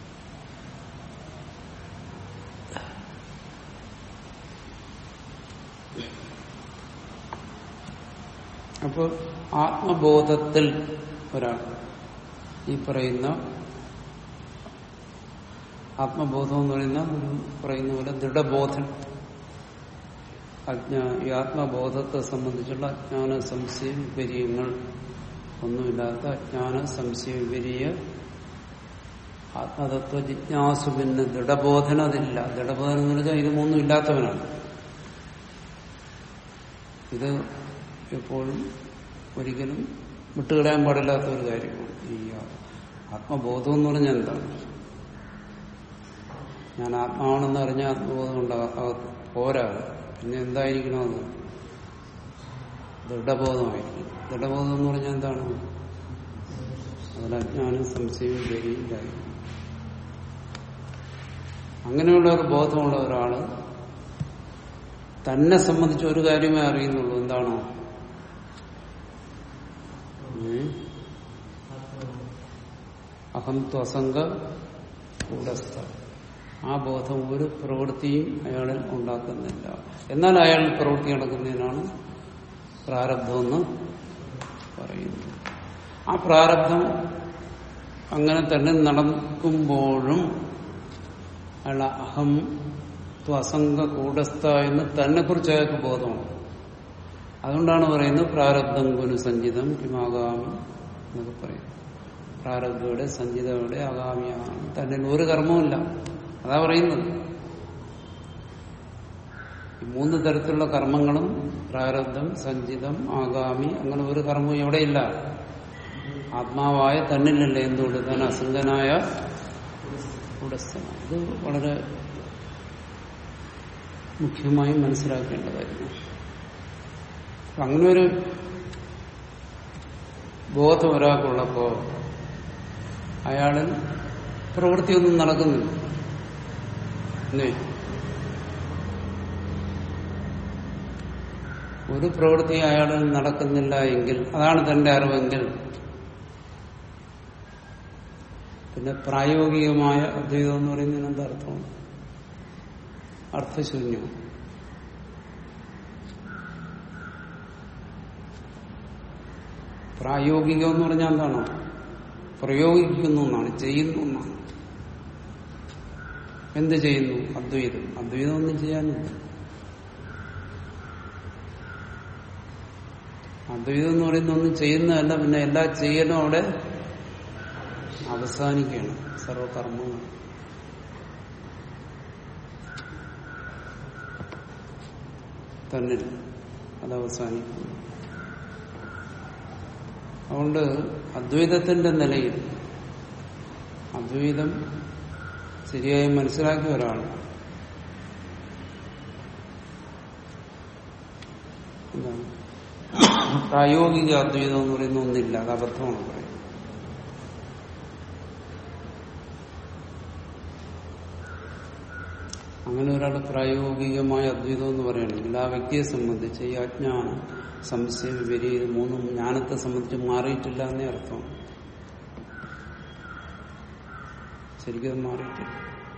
അപ്പോൾ ആത്മബോധത്തിൽ ഒരാൾ ഈ പറയുന്ന ആത്മബോധം എന്ന് പറയുന്ന ഒരു പറയുന്ന പോലെ ദൃഢബോധൻ അജ്ഞാ ഈ ആത്മബോധത്തെ സംബന്ധിച്ചുള്ള അജ്ഞാന സംശയ വിപര്യങ്ങൾ ഒന്നുമില്ലാത്ത അജ്ഞാന സംശയ വിപരീയ ആത്മതത്വ ജിജ്ഞാസു പിന്നെ ദൃഢബോധന അതില്ല ദൃഢബോധനം എന്ന് പറഞ്ഞാൽ ഇത് മൂന്നും ഇല്ലാത്തവനാണ് ഇത് എപ്പോഴും ഒരിക്കലും വിട്ടുകളയാൻ പാടില്ലാത്ത ഒരു കാര്യമാണ് ഈ ആത്മബോധം എന്ന് പറഞ്ഞാൽ എന്താണ് ഞാൻ ആത്മാവാണെന്ന് അറിഞ്ഞ ആത്മബോധം ഉണ്ടാകാം പോരാ പിന്നെ എന്തായിരിക്കണം അത് ദൃഢബോധമായിരിക്കും ദൃഢബോധം എന്ന് പറഞ്ഞാൽ എന്താണ് അതിൽ അജ്ഞാനം സംശയവും വരിയില്ലായി അങ്ങനെയുള്ള ഒരു ബോധമുള്ള ഒരാള് തന്നെ സംബന്ധിച്ച് ഒരു കാര്യമേ അറിയുന്നുള്ളൂ എന്താണോ ഉം. അഹം ത്വസംഗ കൂടസ്ഥ ആ ബോധം ഒരു പ്രവൃത്തിയും അയാളിൽ ഉണ്ടാക്കുന്നില്ല എന്നാൽ അയാളിൽ പ്രവൃത്തി നടക്കുന്നതിനാണ് പ്രാരബ്ധമെന്ന് പറയുന്നത് ആ പ്രാരബ്ധം അങ്ങനെ തന്നെ നടക്കുമ്പോഴും അയാൾ അഹം ത്വസംഗ കൂടസ്ഥ എന്ന് തന്നെ കുറിച്ച് അയാൾക്ക് ബോധമുണ്ട് അതുകൊണ്ടാണ് പറയുന്നത് പ്രാരബ്ധം കുനു സഞ്ചിതം കിമാകാമി എന്നൊക്കെ പറയും പ്രാരബ്ധയുടെ സഞ്ചിതയുടെ ആകാമിയാണ് തന്നെ ഒരു കർമ്മവുമില്ല അതാ പറയുന്നത് ഈ മൂന്ന് തരത്തിലുള്ള കർമ്മങ്ങളും പ്രാരബ്ധം സഞ്ചിതം ആഗാമി അങ്ങനെ ഒരു കർമ്മവും എവിടെയില്ല ആത്മാവായ തന്നിലല്ലേ എന്തുകൊണ്ട് താൻ അസംഗനായ ഉടസ്ഥനാണ് ഇത് വളരെ മുഖ്യമായും മനസ്സിലാക്കേണ്ടതായിരുന്നു അപ്പൊ അങ്ങനെ ഒരു ബോധം ഒരാൾക്കുള്ളപ്പോ അയാളിൽ പ്രവൃത്തിയൊന്നും നടക്കുന്നില്ല എന്ന് ഒരു പ്രവൃത്തി അയാളിൽ നടക്കുന്നില്ല എങ്കിൽ അതാണ് തന്റെ അറിവെങ്കിൽ പിന്നെ പ്രായോഗികമായ അദ്വൈതം എന്ന് പറയുന്നതിന് എന്താ അർത്ഥം അർത്ഥശൂന്യം പ്രായോഗികം എന്ന് പറഞ്ഞാൽ എന്താണ് പ്രയോഗിക്കുന്നു എന്നാണ് ചെയ്യുന്നു എന്നാണ് എന്ത് ചെയ്യുന്നു അദ്വൈതം അദ്വൈതം ഒന്നും ചെയ്യാനില്ല അദ്വൈതം എന്ന് പറയുന്ന ഒന്നും ചെയ്യുന്നതല്ല പിന്നെ എല്ലാ ചെയ്യലും അവിടെ അവസാനിക്കുകയാണ് സർവകർമ്മങ്ങൾ തന്നെ അത് അവസാനിക്കുന്നു അതുകൊണ്ട് അദ്വൈതത്തിന്റെ നിലയിൽ അദ്വൈതം ശരിയായി മനസ്സിലാക്കിയ ഒരാൾ എന്താണ് പ്രായോഗിക അദ്വൈതം എന്ന് പറയുന്ന ഒന്നില്ല അത് അബദ്ധമാണ് പറയുന്നത് അങ്ങനെ ഒരാൾ പ്രായോഗികമായ അദ്വൈതം എന്ന് പറയുകയാണെങ്കിൽ ആ വ്യക്തിയെ സംബന്ധിച്ച് ഈ അജ്ഞാനം സംശയം വിപരീതം മൂന്നും ജ്ഞാനത്തെ സംബന്ധിച്ച് മാറിയിട്ടില്ല എന്നേ അർത്ഥം ശരിക്കും അത് മാറിയിട്ടില്ല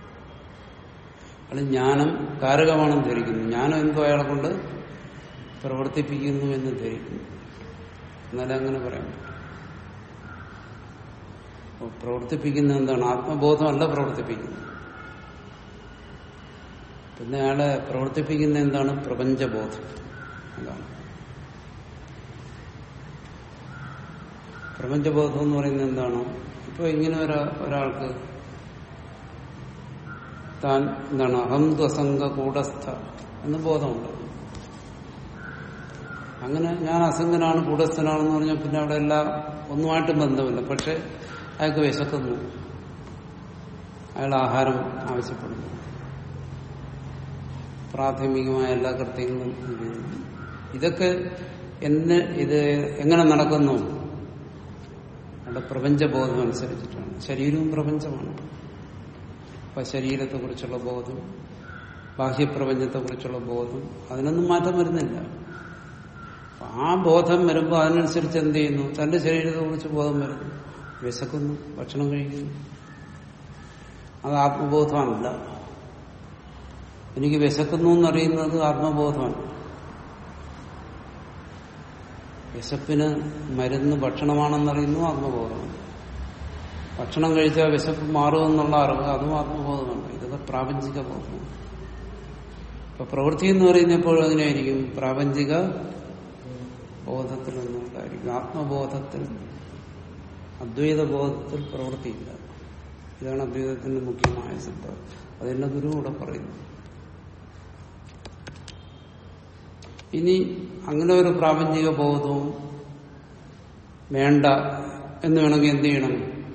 അയാൾ ജ്ഞാനം കാരകമാണെന്ന് ധരിക്കുന്നു ജ്ഞാനം എന്തോ അയാളെ കൊണ്ട് പ്രവർത്തിപ്പിക്കുന്നു എന്ന് ധരിക്കുന്നു എന്നാലേ അങ്ങനെ പറയാൻ പറ്റും അപ്പോൾ പ്രവർത്തിപ്പിക്കുന്ന എന്താണ് ആത്മബോധമല്ല പ്രവർത്തിപ്പിക്കുന്നത് പിന്നെ അയാളെ പ്രവർത്തിപ്പിക്കുന്ന എന്താണ് പ്രപഞ്ചബോധം അതാണ് പ്രപഞ്ചബോധം എന്ന് പറയുന്നത് എന്താണ് ഇപ്പൊ ഇങ്ങനെ ഒരാ ഒരാൾക്ക് താൻ എന്താണ് അഹം ത്വസംഗ കൂടസ്ഥ എന്ന് ബോധമുണ്ട് അങ്ങനെ ഞാൻ അസംഗനാണ് കൂടസ്ഥനാണെന്ന് പറഞ്ഞാൽ പിന്നെ അവിടെ എല്ലാം ഒന്നുമായിട്ടും ബന്ധമില്ല പക്ഷെ അയാൾക്ക് വിശക്കുന്നു അയാൾ ആഹാരം ആവശ്യപ്പെടുന്നു പ്രാഥമികമായ എല്ലാ കൃത്യങ്ങളും ചെയ്യുന്നു. ഇതൊക്കെ എന്ന് ഇത് എങ്ങനെ നടക്കുന്നു അവിടെ പ്രപഞ്ചബോധം അനുസരിച്ചിട്ടാണ് ശരീരവും പ്രപഞ്ചമാണ് അപ്പൊ ശരീരത്തെക്കുറിച്ചുള്ള ബോധം ബാഹ്യപ്രപഞ്ചത്തെക്കുറിച്ചുള്ള ബോധം അതിനൊന്നും മാറ്റം വരുന്നില്ല അപ്പൊ ആ ബോധം വരുമ്പോൾ അതിനനുസരിച്ച് എന്ത് ചെയ്യുന്നു തന്റെ ശരീരത്തെക്കുറിച്ച് ബോധം വരുന്നു വിശക്കുന്നു ഭക്ഷണം കഴിക്കുന്നു അത് ആത്മബോധമല്ല എനിക്ക് വിശക്കുന്നു എന്നറിയുന്നത് ആത്മബോധമാണ് വിശപ്പിന് മരുന്ന് ഭക്ഷണമാണെന്നറിയുന്നു ആത്മബോധമാണ് ഭക്ഷണം കഴിച്ചാൽ വിശപ്പ് മാറുമെന്നുള്ള അറിവ് അതും ആത്മബോധമാണ് ഇതൊക്കെ പ്രാപഞ്ചിക ബോധമാണ് ഇപ്പൊ പ്രവൃത്തി എന്ന് പറയുന്ന എപ്പോഴും അതിനായിരിക്കും പ്രാപഞ്ചിക ബോധത്തിൽ നിന്നുണ്ടായിരിക്കും ആത്മബോധത്തിൽ അദ്വൈത ബോധത്തിൽ പ്രവൃത്തിയില്ല ഇതാണ് അദ്വൈതത്തിന്റെ മുഖ്യമായ സിദ്ധാന്തം അതെന്നെ ഗുരു കൂടെ പറയുന്നു ഇനി അങ്ങനെ ഒരു പ്രാപഞ്ചിക ബോധവും വേണ്ട എന്ന് വേണമെങ്കിൽ എന്ത് ചെയ്യണം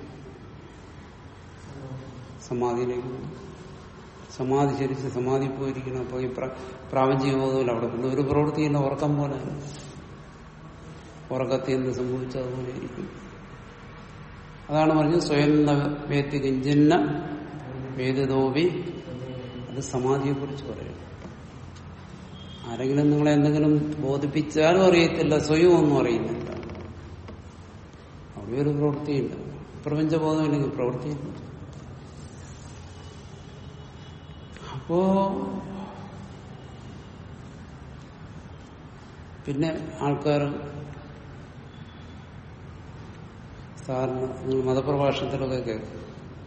സമാധിയിലേക്ക് പോകണം. സമാധി ശരിച്ച് സമാധി പോയിരിക്കണം അപ്പൊ ഈ പ്ര- പ്രാപഞ്ചിക ബോധമില്ല അവിടെ പിന്നെ ഒരു പ്രവൃത്തിയില്ല ഉറക്കം പോലെ ഉറക്കത്തിൽ എന്ത് സംഭവിച്ചതുപോലെ ഇരിക്കും അതാണ് പറഞ്ഞത് സ്വയം വേത്തി കിഞ്ചിന്ന വേദിതോപി അത് സമാധിയെ കുറിച്ച് പറയും ആരെങ്കിലും നിങ്ങളെ എന്തെങ്കിലും ബോധിപ്പിച്ചാലും അറിയത്തില്ല സ്വയം ഒന്നും അറിയുന്നില്ല അവിടെ ഒരു പ്രവൃത്തിയില്ല പ്രപഞ്ചബോധമില്ലെങ്കിൽ പ്രവൃത്തിയില്ല അപ്പോ പിന്നെ ആൾക്കാർ സാറിന് നിങ്ങൾ മതപ്രഭാഷണത്തിലൊക്കെ കേൾക്കും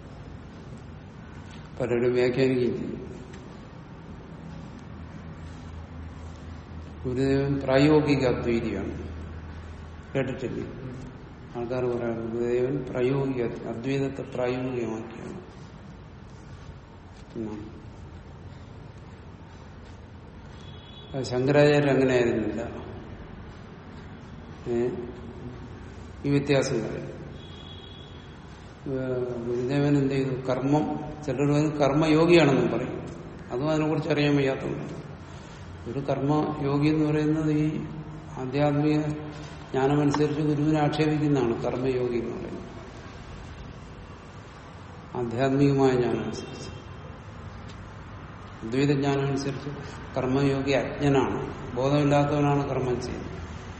പലരും വ്യാഖ്യാനിക്കുകയും ചെയ്യും ഗുരുദേവൻ പ്രായോഗിക അദ്വൈതിയാണ് കേട്ടിട്ടില്ലേ ആൾക്കാർ പറയാറ് ഗുരുദേവൻ പ്രായോഗിക അദ്വൈതത്തെ പ്രായോഗികമാക്കിയാണ് എന്നാണ്. അത് ശങ്കരാചാര്യർ അങ്ങനെ ആയിരുന്നില്ല ഏ? ഈ വ്യത്യാസം പറയും ഏഹ് ഗുരുദേവൻ എന്ത് ചെയ്തു കർമ്മം ചിലർ പറയും കർമ്മയോഗിയാണെന്നും പറയും അതും അതിനെക്കുറിച്ച് അറിയാൻ വയ്യാത്തതുകൊണ്ട് ഒരു കർമ്മയോഗി എന്ന് പറയുന്നത് ഈ ആധ്യാത്മിക ജ്ഞാനമനുസരിച്ച് ഗുരുവിനെ ആക്ഷേപിക്കുന്നതാണ് കർമ്മയോഗി എന്ന് പറയുന്നത് ആധ്യാത്മികമായ ജ്ഞാനമനുസരിച്ച് അദ്വൈത ജ്ഞാനം അനുസരിച്ച് കർമ്മയോഗി അജ്ഞനാണ് ബോധമില്ലാത്തവനാണ് കർമ്മം ചെയ്യുന്നത്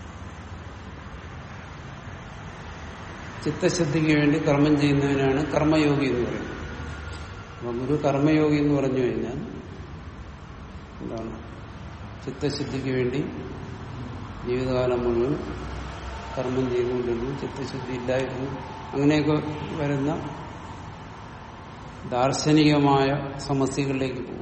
ചിത്തശുദ്ധിക്ക് വേണ്ടി കർമ്മം ചെയ്യുന്നതിനാണ് കർമ്മയോഗി എന്ന് പറയുന്നത് അപ്പൊ ഗുരു കർമ്മയോഗി എന്ന് പറഞ്ഞു കഴിഞ്ഞാൽ എന്താണ് ചിത്തശുദ്ധിക്ക് വേണ്ടി ജീവിതകാലം മുഴുവൻ കർമ്മം ചെയ്തുകൊണ്ടിരുന്നു ചിത്തശുദ്ധി ഇല്ലായിരുന്നു അങ്ങനെയൊക്കെ വരുന്ന ദാർശനികമായ സമസ്യകളിലേക്ക് പോകും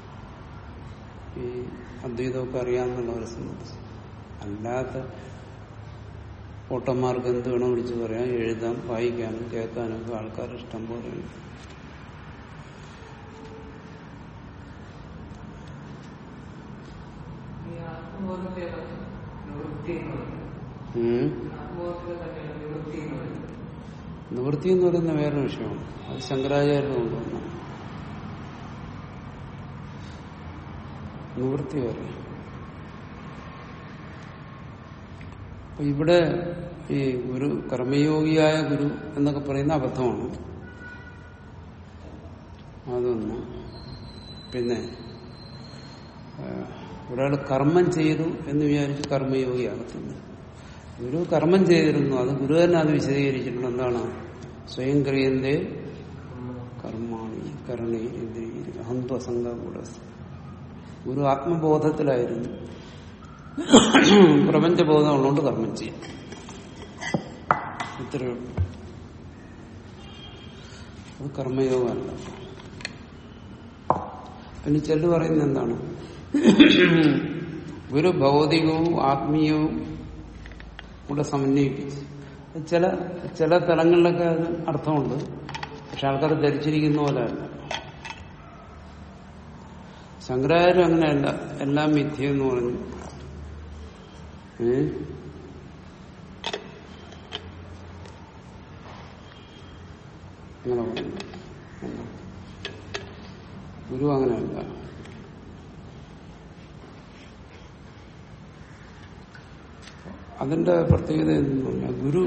ഈ അദ്വൈതമൊക്കെ അറിയാമെന്നുള്ളവരെ സംബന്ധിച്ച് അല്ലാത്ത ഓട്ടന്മാർക്ക് എന്ത് വേണം വിളിച്ച് പറയാം എഴുതാം വായിക്കാനും കേൾക്കാനും ഒക്കെ ആൾക്കാർ ഇഷ്ടം പോലെയുണ്ട് ഈ ആത്മബോധത്തെ നിവൃത്തി എന്ന് പറയുന്നത് ഉം. ആത്മബോധത്തെ തന്നെയാണ് നിവൃത്തി എന്ന് പറയുന്നത് നിവൃത്തി എന്ന് പറയുന്ന വേറൊരു വിഷയമാണ് അത് ശങ്കരാചാര്യ കൊണ്ടുവന്ന നിവൃത്തി വേറെ അപ്പൊ ഇവിടെ ഈ ഗുരു കർമ്മയോഗിയായ ഗുരു എന്നൊക്കെ പറയുന്ന അബദ്ധമാണ് അതൊന്ന് പിന്നെ ഒരാൾ കർമ്മം ചെയ്തു എന്ന് വിചാരിച്ച് കർമ്മയോഗിയാകത്തില്ല ഗുരു കർമ്മം ചെയ്തിരുന്നു അത് ഗുരു തന്നെ അത് വിശദീകരിച്ചിട്ടുണ്ട് എന്താണ് സ്വയം ക്രിയന്റെ കർമാണി കരണി ഇന്ദ്രിയ അഹന്ത്വസംഗ ഗുരു ആത്മബോധത്തിലായിരുന്നു പ്രപഞ്ചബോധം ഉള്ളതുകൊണ്ട് കർമ്മം ചെയ്യും ഇത്രയേ ഉള്ളൂ അത് കർമ്മയോഗമല്ല പിന്നെ ചെല്ലു പറയുന്നത് എന്താണ് ഗുരു ഭൗതികവും ആത്മീയവും കൂടെ സമന്വയിപ്പിച്ച് അത് ചില ചില തലങ്ങളിലൊക്കെ അത് അർത്ഥമുണ്ട് പക്ഷെ ആൾക്കാർ ധരിച്ചിരിക്കുന്ന പോലെ അല്ല ശങ്കരാചാര്യം അങ്ങനെയല്ല എല്ലാം മിഥ്യെന്ന് പറഞ്ഞു ഏ അങ്ങനെ പറഞ്ഞു എന്താ? ഗുരു അങ്ങനെയല്ല അതിന്റെ പ്രത്യേകത എന്ന് പറഞ്ഞാൽ ഗുരു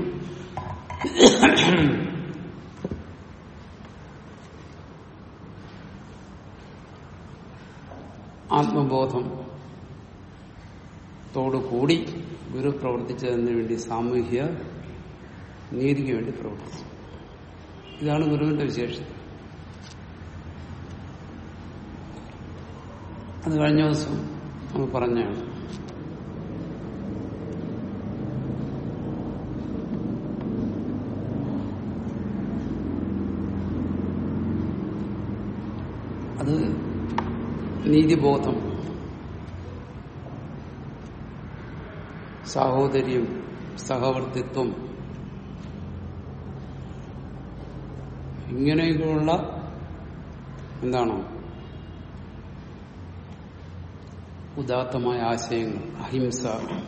ആത്മബോധം കൂടി ഗുരു പ്രവർത്തിച്ചതിന് വേണ്ടി സാമൂഹ്യ നീതിക്ക് വേണ്ടി പ്രവർത്തിച്ചു ഇതാണ് ഗുരുവിന്റെ വിശേഷത അത് കഴിഞ്ഞ ദിവസം നമ്മൾ പറഞ്ഞാണ് അത് നീതിബോധം സാഹോദര്യം സഹവർത്തിത്വം ഇങ്ങനെയൊക്കെയുള്ള എന്താണ് ഉദാത്തമായ ആശയങ്ങൾ അഹിംസ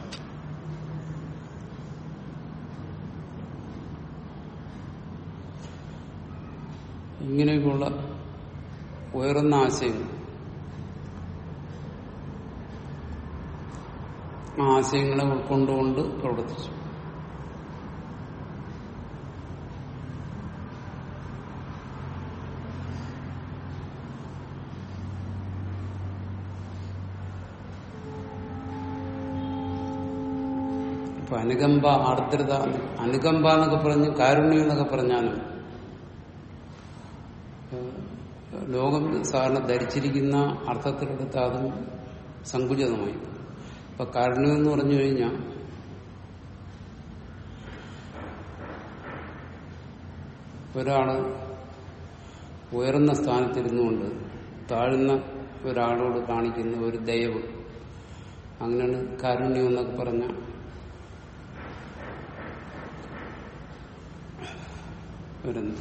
ഇങ്ങനെയൊക്കെയുള്ള ഉയർന്ന ആശയങ്ങൾ ആ ആശയങ്ങളെ ഉൾക്കൊണ്ടുകൊണ്ട് പ്രവർത്തിച്ചു ഇപ്പൊ അനുകമ്പ ആർദ്രത അനുകമ്പ എന്നൊക്കെ പറഞ്ഞ് കാരുണ്യം എന്നൊക്കെ പറഞ്ഞാലും ഏഹ്, ലോകം സാധാരണ ധരിച്ചിരിക്കുന്ന അർത്ഥത്തിലെടുത്ത അതും സങ്കുചിതമായി ഇപ്പൊ കാരുണ്യം എന്ന് പറഞ്ഞു കഴിഞ്ഞാൽ ഒരാള് ഉയർന്ന സ്ഥാനത്തിരുന്നുകൊണ്ട് താഴ്ന്ന ഒരാളോട് കാണിക്കുന്ന ഒരു ദയവ് അങ്ങനെയാണ് കാരുണ്യം എന്നൊക്കെ പറഞ്ഞ വരുന്നത്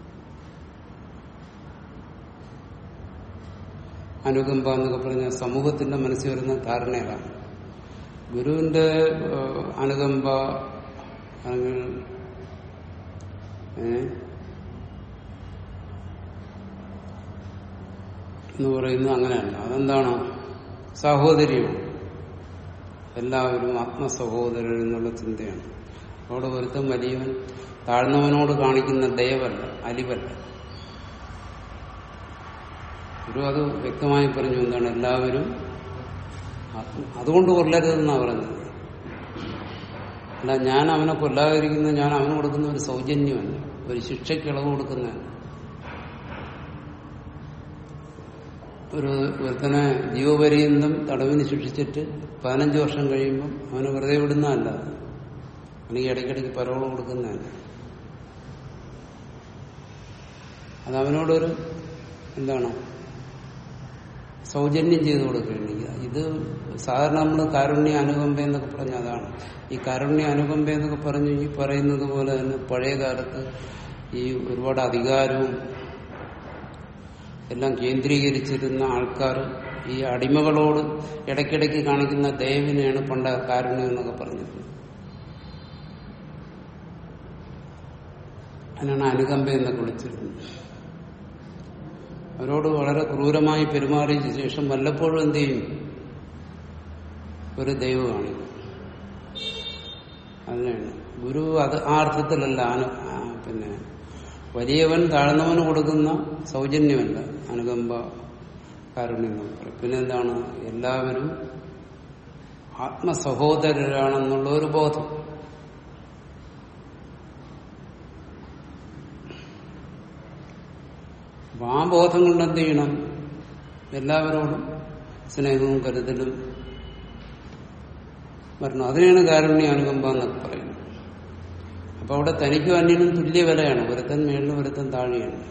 അനുകമ്പ എന്നൊക്കെ പറഞ്ഞ സമൂഹത്തിന്റെ മനസ്സിൽ വരുന്ന ധാരണയാണ് ഗുരുവിന്റെ ഏഹ്, അനുകമ്പ അല്ലെങ്കിൽ ഏ, എന്ന് പറയുന്നത് അങ്ങനെയല്ല അതെന്താണ് സാഹോദര്യമാണ് എല്ലാവരും ആത്മസഹോദരൻ എന്നുള്ള ചിന്തയാണ് അവിടെ ഒരുത്തം വലിയവൻ താഴ്ന്നവനോട് കാണിക്കുന്ന ദയവല്ല അലിവല്ല ഗുരു അത് വ്യക്തമായി പറഞ്ഞു എന്താണ് എല്ലാവരും ആത്മ- അതുകൊണ്ട് കൊല്ലരുതെന്നാണ് പറഞ്ഞത് അല്ല ഞാൻ അവനെ കൊല്ലാതിരിക്കുന്ന ഞാൻ അവന് കൊടുക്കുന്ന ഒരു സൗജന്യമല്ല ഒരു ശിക്ഷയ്ക്ക് ഇളവ് കൊടുക്കുന്നതല്ല ഒരു ഒരുത്തനെ ജീവപര്യന്തം തടവിന് ശിക്ഷിച്ചിട്ട് പതിനഞ്ച് വർഷം കഴിയുമ്പം അവനെ വെറുതെ വിടുന്നതല്ല അവന് ഈ ഇടയ്ക്കിടയ്ക്ക് പരോള് കൊടുക്കുന്നതല്ല അത് അവനോടൊരു എന്താണ് സൗജന്യം ചെയ്തു കൊടുക്കുകയാണ് ഇത് സാധാരണ നമ്മൾ കാരുണ്യ അനുകമ്പ എന്നൊക്കെ പറഞ്ഞ അതാണ് ഈ കാരുണ്യ അനുകമ്പ എന്നൊക്കെ പറഞ്ഞ് ഈ പറയുന്നത് പോലെ തന്നെ പഴയ കാലത്ത് ഈ ഒരുപാട് അധികാരവും എല്ലാം കേന്ദ്രീകരിച്ചിരുന്ന ആൾക്കാർ ഈ അടിമകളോട് ഇടയ്ക്കിടയ്ക്ക് കാണിക്കുന്ന ദയവിനെയാണ് പണ്ട് കാരുണ്യം എന്നൊക്കെ പറഞ്ഞത് അതിനാണ് അനുകമ്പ എന്നൊക്കെ വിളിച്ചിരുന്നത് അവരോട് വളരെ ക്രൂരമായി പെരുമാറിയ ശേഷം വല്ലപ്പോഴും എന്ത് ചെയ്യും ഒരു ദൈവം കാണിക്കും അതിനാണ് ഗുരു അത് ആ അർത്ഥത്തിലല്ല അനു- ആ, പിന്നെ വലിയവൻ താഴ്ന്നവന് കൊടുക്കുന്ന സൗജന്യമല്ല അനുകമ്പ കാരുണ്യം എന്ന് പറയും പിന്നെന്താണ് എല്ലാവരും ആത്മസഹോദരരാണെന്നുള്ള ഒരു ബോധം അപ്പൊ ആ ബോധം കൊണ്ട് എന്ത് ചെയ്യണം എല്ലാവരോടും സ്നേഹവും കരുതലും വരണം അതിനെയാണ് കാരുണ്യ അനുകമ്പ എന്നൊക്കെ പറയുന്നത് അപ്പൊ അവിടെ തനിക്കും അന്യനും തുല്യ വിലയാണ് ഒരുത്തൻ മേളിലും ഒരുത്തൻ താഴെയാണ്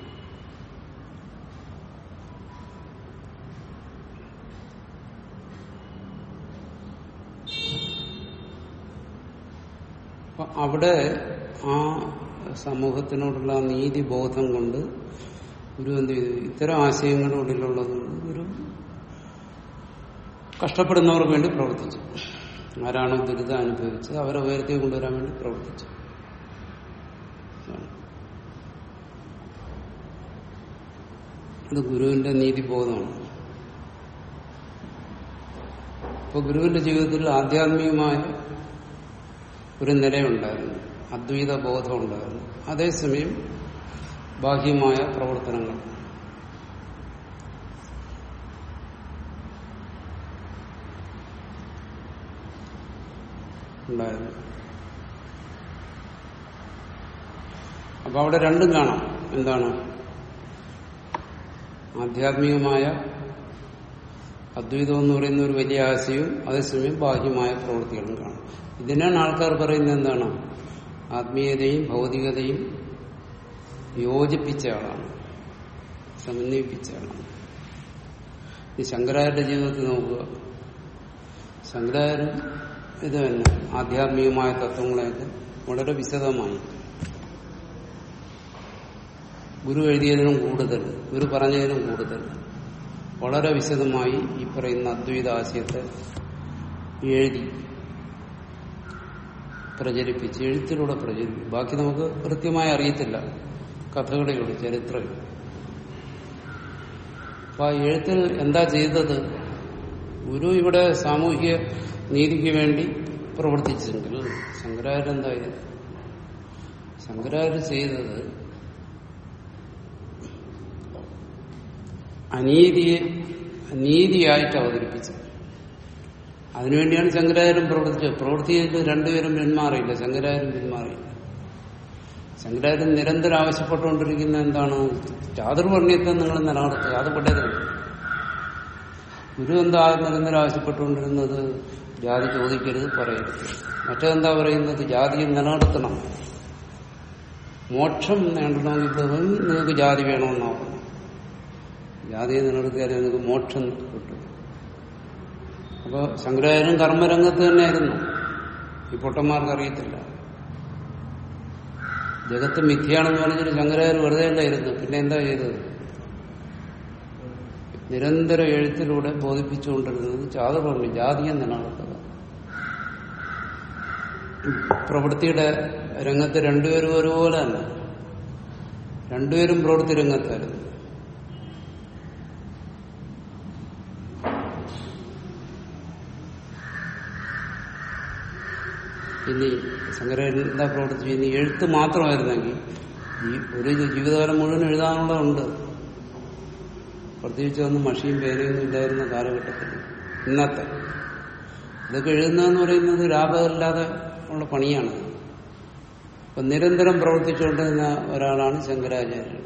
അപ്പൊ അവിടെ ആ സമൂഹത്തിനോടുള്ള ആ നീതിബോധം കൊണ്ട് ഗുരു എന്ത് ചെയ്തു ഇത്തരം ആശയങ്ങളുടെ ഉള്ളിലുള്ളത് കൊണ്ട് ഗുരു കഷ്ടപ്പെടുന്നവർക്ക് വേണ്ടി പ്രവർത്തിച്ചു ആരാണോ ദുരിതം അനുഭവിച്ചത് അവരെ ഉയർത്തി കൊണ്ടുവരാൻ വേണ്ടി പ്രവർത്തിച്ചു അത് ഗുരുവിന്റെ നീതിബോധമാണ് ഇപ്പൊ ഗുരുവിന്റെ ജീവിതത്തിൽ ആധ്യാത്മികമായ ഒരു നിലയുണ്ടായിരുന്നു അദ്വൈത ബോധം ഉണ്ടായിരുന്നു അതേസമയം ബാഹ്യമായ പ്രവർത്തനങ്ങൾ ഉണ്ടായിരുന്നു അപ്പൊ അവിടെ രണ്ടും കാണാം എന്താണ് ആധ്യാത്മികമായ അദ്വൈതം എന്ന് പറയുന്ന ഒരു വലിയ ആശയവും അതേസമയം ബാഹ്യമായ പ്രവൃത്തികളും കാണാം ഇതിനാണ് ആൾക്കാർ പറയുന്നത് എന്താണ് ആത്മീയതയും ഭൗതികതയും യോജിപ്പിച്ച ആളാണ് സമന്വയിപ്പിച്ച ആളാണ് ഈ ശങ്കരാചാര്യ ജീവിതത്തിൽ നോക്കുക ശങ്കരാചാര്യൻ ഇത് തന്നെ ആധ്യാത്മികമായ തത്വങ്ങളെയൊക്കെ വളരെ വിശദമായി ഗുരു എഴുതിയതിനും കൂടുതൽ ഗുരു പറഞ്ഞതിനും കൂടുതൽ വളരെ വിശദമായി ഈ പറയുന്ന അദ്വൈത ആശയത്തെ എഴുതി പ്രചരിപ്പിച്ച് എഴുത്തിലൂടെ പ്രചരിപ്പിക്കും ബാക്കി നമുക്ക് കൃത്യമായി അറിയത്തില്ല കഥകളിലൂടെ ചരിത്രം അപ്പൊ ആ എഴുത്തിൽ എന്താ ചെയ്തത് ഗുരു ഇവിടെ സാമൂഹ്യ നീതിക്ക് വേണ്ടി പ്രവർത്തിച്ചെങ്കിൽ ശങ്കരാചാര്യ എന്താ ചെയ്തത് ശങ്കരാചാര്യ ചെയ്തത് അനീതിയെ നീതിയായിട്ട് അവതരിപ്പിച്ചു അതിനുവേണ്ടിയാണ് ശങ്കരാചാര്യം പ്രവർത്തിച്ചത് പ്രവൃത്തിയിൽ രണ്ടുപേരും പിന്മാറിയില്ല ശങ്കരാചാര്യം പിന്മാറിയില്ല ശങ്കരാചാര്യം നിരന്തരം ആവശ്യപ്പെട്ടുകൊണ്ടിരിക്കുന്ന എന്താണ് ചാതുർവർണ്ണയത്തെ നിങ്ങൾ നിലനിർത്തുക അത് വിടരുത് ഗുരു എന്താ നിരന്തരം ആവശ്യപ്പെട്ടുകൊണ്ടിരുന്നത് ജാതി ചോദിക്കരുത് പറയരുത് മറ്റെന്താ പറയുന്നത് ജാതിയെ നിലനിർത്തണം മോക്ഷം നേടണമെങ്കിൽ നിങ്ങൾക്ക് ജാതി വേണമെന്നാ പറഞ്ഞു ജാതിയെ നിലനിർത്തിയാലേ നിങ്ങൾക്ക് മോക്ഷം കിട്ടും അപ്പൊ ശങ്കരാചാര്യൻ കർമ്മരംഗത്ത് തന്നെയായിരുന്നു ഈ പൊട്ടന്മാർക്ക് അറിയത്തില്ല ജഗത്ത് മിഥ്യയാണെന്ന് പറഞ്ഞിട്ട് ശങ്കരാചാര്യ വെറുതെ അല്ലായിരുന്നു പിന്നെ എന്താ ചെയ്തത് നിരന്തര എഴുത്തിലൂടെ ബോധിപ്പിച്ചുകൊണ്ടിരുന്നത് ചാതുർവർണ്ണി ജാതിയെ നിലനിർത്തുക പ്രവൃത്തിയുടെ രംഗത്ത് രണ്ടുപേരും ഒരുപോലെ തന്നെ രണ്ടുപേരും പ്രവൃത്തി രംഗത്തായിരുന്നു ഇനി ശങ്കരൻ എന്താ പ്രവർത്തിച്ചു ഇനി എഴുത്ത് മാത്രമായിരുന്നെങ്കിൽ ഈ ഒരു ജീവിതകാലം മുഴുവൻ എഴുതാനുള്ളതുണ്ട് പ്രത്യേകിച്ച് അന്ന് മഷിയും പേനയൊന്നും ഇല്ലായിരുന്ന കാലഘട്ടത്തിൽ ഇന്നത്തെ ഇതൊക്കെ എഴുതുന്നതെന്ന് പറയുന്നത് രാപകമില്ലാതെ ഉള്ള പണിയാണ് അപ്പൊ നിരന്തരം പ്രവർത്തിച്ചുകൊണ്ടിരുന്ന ഒരാളാണ് ശങ്കരാചാര്യൻ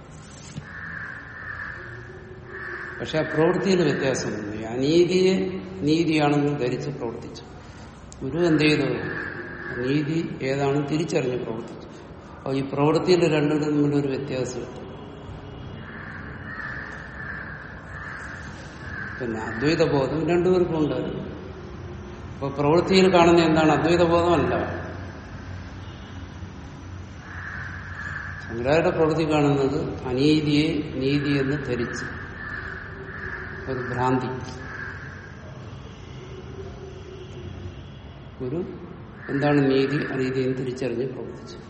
പക്ഷെ ആ പ്രവൃത്തിയിൽ വ്യത്യാസമുണ്ട് ഈ അനീതിയെ നീതിയാണെന്ന് ധരിച്ച് പ്രവർത്തിച്ചു ഗുരു എന്ത് ചെയ്തു നീതി ഏതാണെന്ന് തിരിച്ചറിഞ്ഞ് പ്രവർത്തിച്ചു അപ്പോൾ ഈ പ്രവൃത്തിയിൽ രണ്ടിനും തമ്മിലൊരു വ്യത്യാസമുണ്ട് പിന്നെ അദ്വൈത ബോധം രണ്ടുപേർക്കും ഉണ്ടായിരുന്നു അപ്പൊ പ്രവൃത്തിയിൽ കാണുന്ന എന്താണ് അദ്വൈത ബോധമല്ല ശങ്കരാചാര്യ പ്രവൃത്തി കാണുന്നത് അനീതിയെ നീതി എന്ന് ധരിച്ച് ഒരു ഭ്രാന്തി ഗുരു എന്താണ് നീതി അനീതി എന്ന് തിരിച്ചറിഞ്ഞ് പ്രവർത്തിച്ചു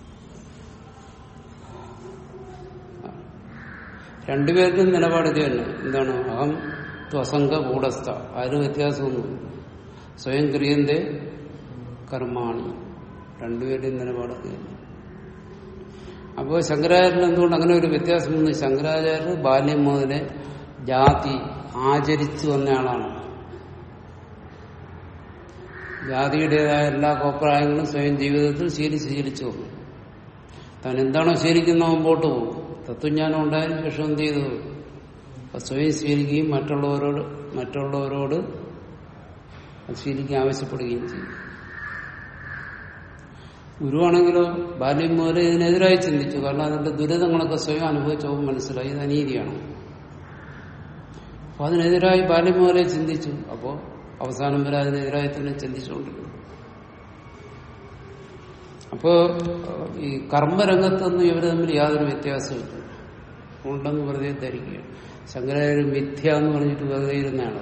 രണ്ടുപേർക്കും നിലപാട് ഇത് തന്നെ എന്താണ് അഹം ത്വസംഗ കൂടസ്ഥ ആരും വ്യത്യാസമൊന്നുമില്ല സ്വയം ക്രിയന്റെ കർമാണി രണ്ടുപേരുടെയും നിലപാട് ഇത് തന്നെ അപ്പോൾ ശങ്കരാചാര്യൻ എന്തുകൊണ്ട് അങ്ങനെ ഒരു വ്യത്യാസം വന്നു ശങ്കരാചാര്യർ ബാല്യം മുതലേ ജാതി ആചരിച്ചു വന്ന ആളാണ് ജാതിയുടേതായ എല്ലാ കോപ്രായങ്ങളും സ്വയം ജീവിതത്തിൽ ശീലിച്ച് ശീലിച്ചു വന്നു താൻ എന്താണോ ശീലിക്കുന്ന മുമ്പോട്ട് പോകും തത്വജ്ഞാനം ഉണ്ടായതിനു ശേഷം എന്ത് ചെയ്തു അപ്പൊ സ്വയം ശീലിക്കുകയും മറ്റുള്ളവരോട് മറ്റുള്ളവരോട് അത് ശീലിക്കാൻ ആവശ്യപ്പെടുകയും ചെയ്യും ഗുരുവാണെങ്കിലോ ബാല്യം മുതൽ ഇതിനെതിരായി ചിന്തിച്ചു കാരണം അതിന്റെ ദുരിതങ്ങളൊക്കെ സ്വയം അനുഭവിച്ചപ്പോൾ മനസ്സിലായി ഇത് അനീതിയാണ് അപ്പൊ അതിനെതിരായി ബാല്യം മുതലേ ചിന്തിച്ചു അപ്പോ അവസാനം വരെ അതിനെതിരായി തന്നെ ചിന്തിച്ചുകൊണ്ടിരുന്നു അപ്പോ ഈ കർമ്മരംഗത്തൊന്നും ഇവർ തമ്മിൽ യാതൊരു വ്യത്യാസമില്ല ഉണ്ടെന്ന് വെറുതെ ധരിക്കുകയാണ് ശങ്കരാചാര്യ മിഥ്യ എന്ന് പറഞ്ഞിട്ട് വെറുതെ ഇരുന്നതാണ്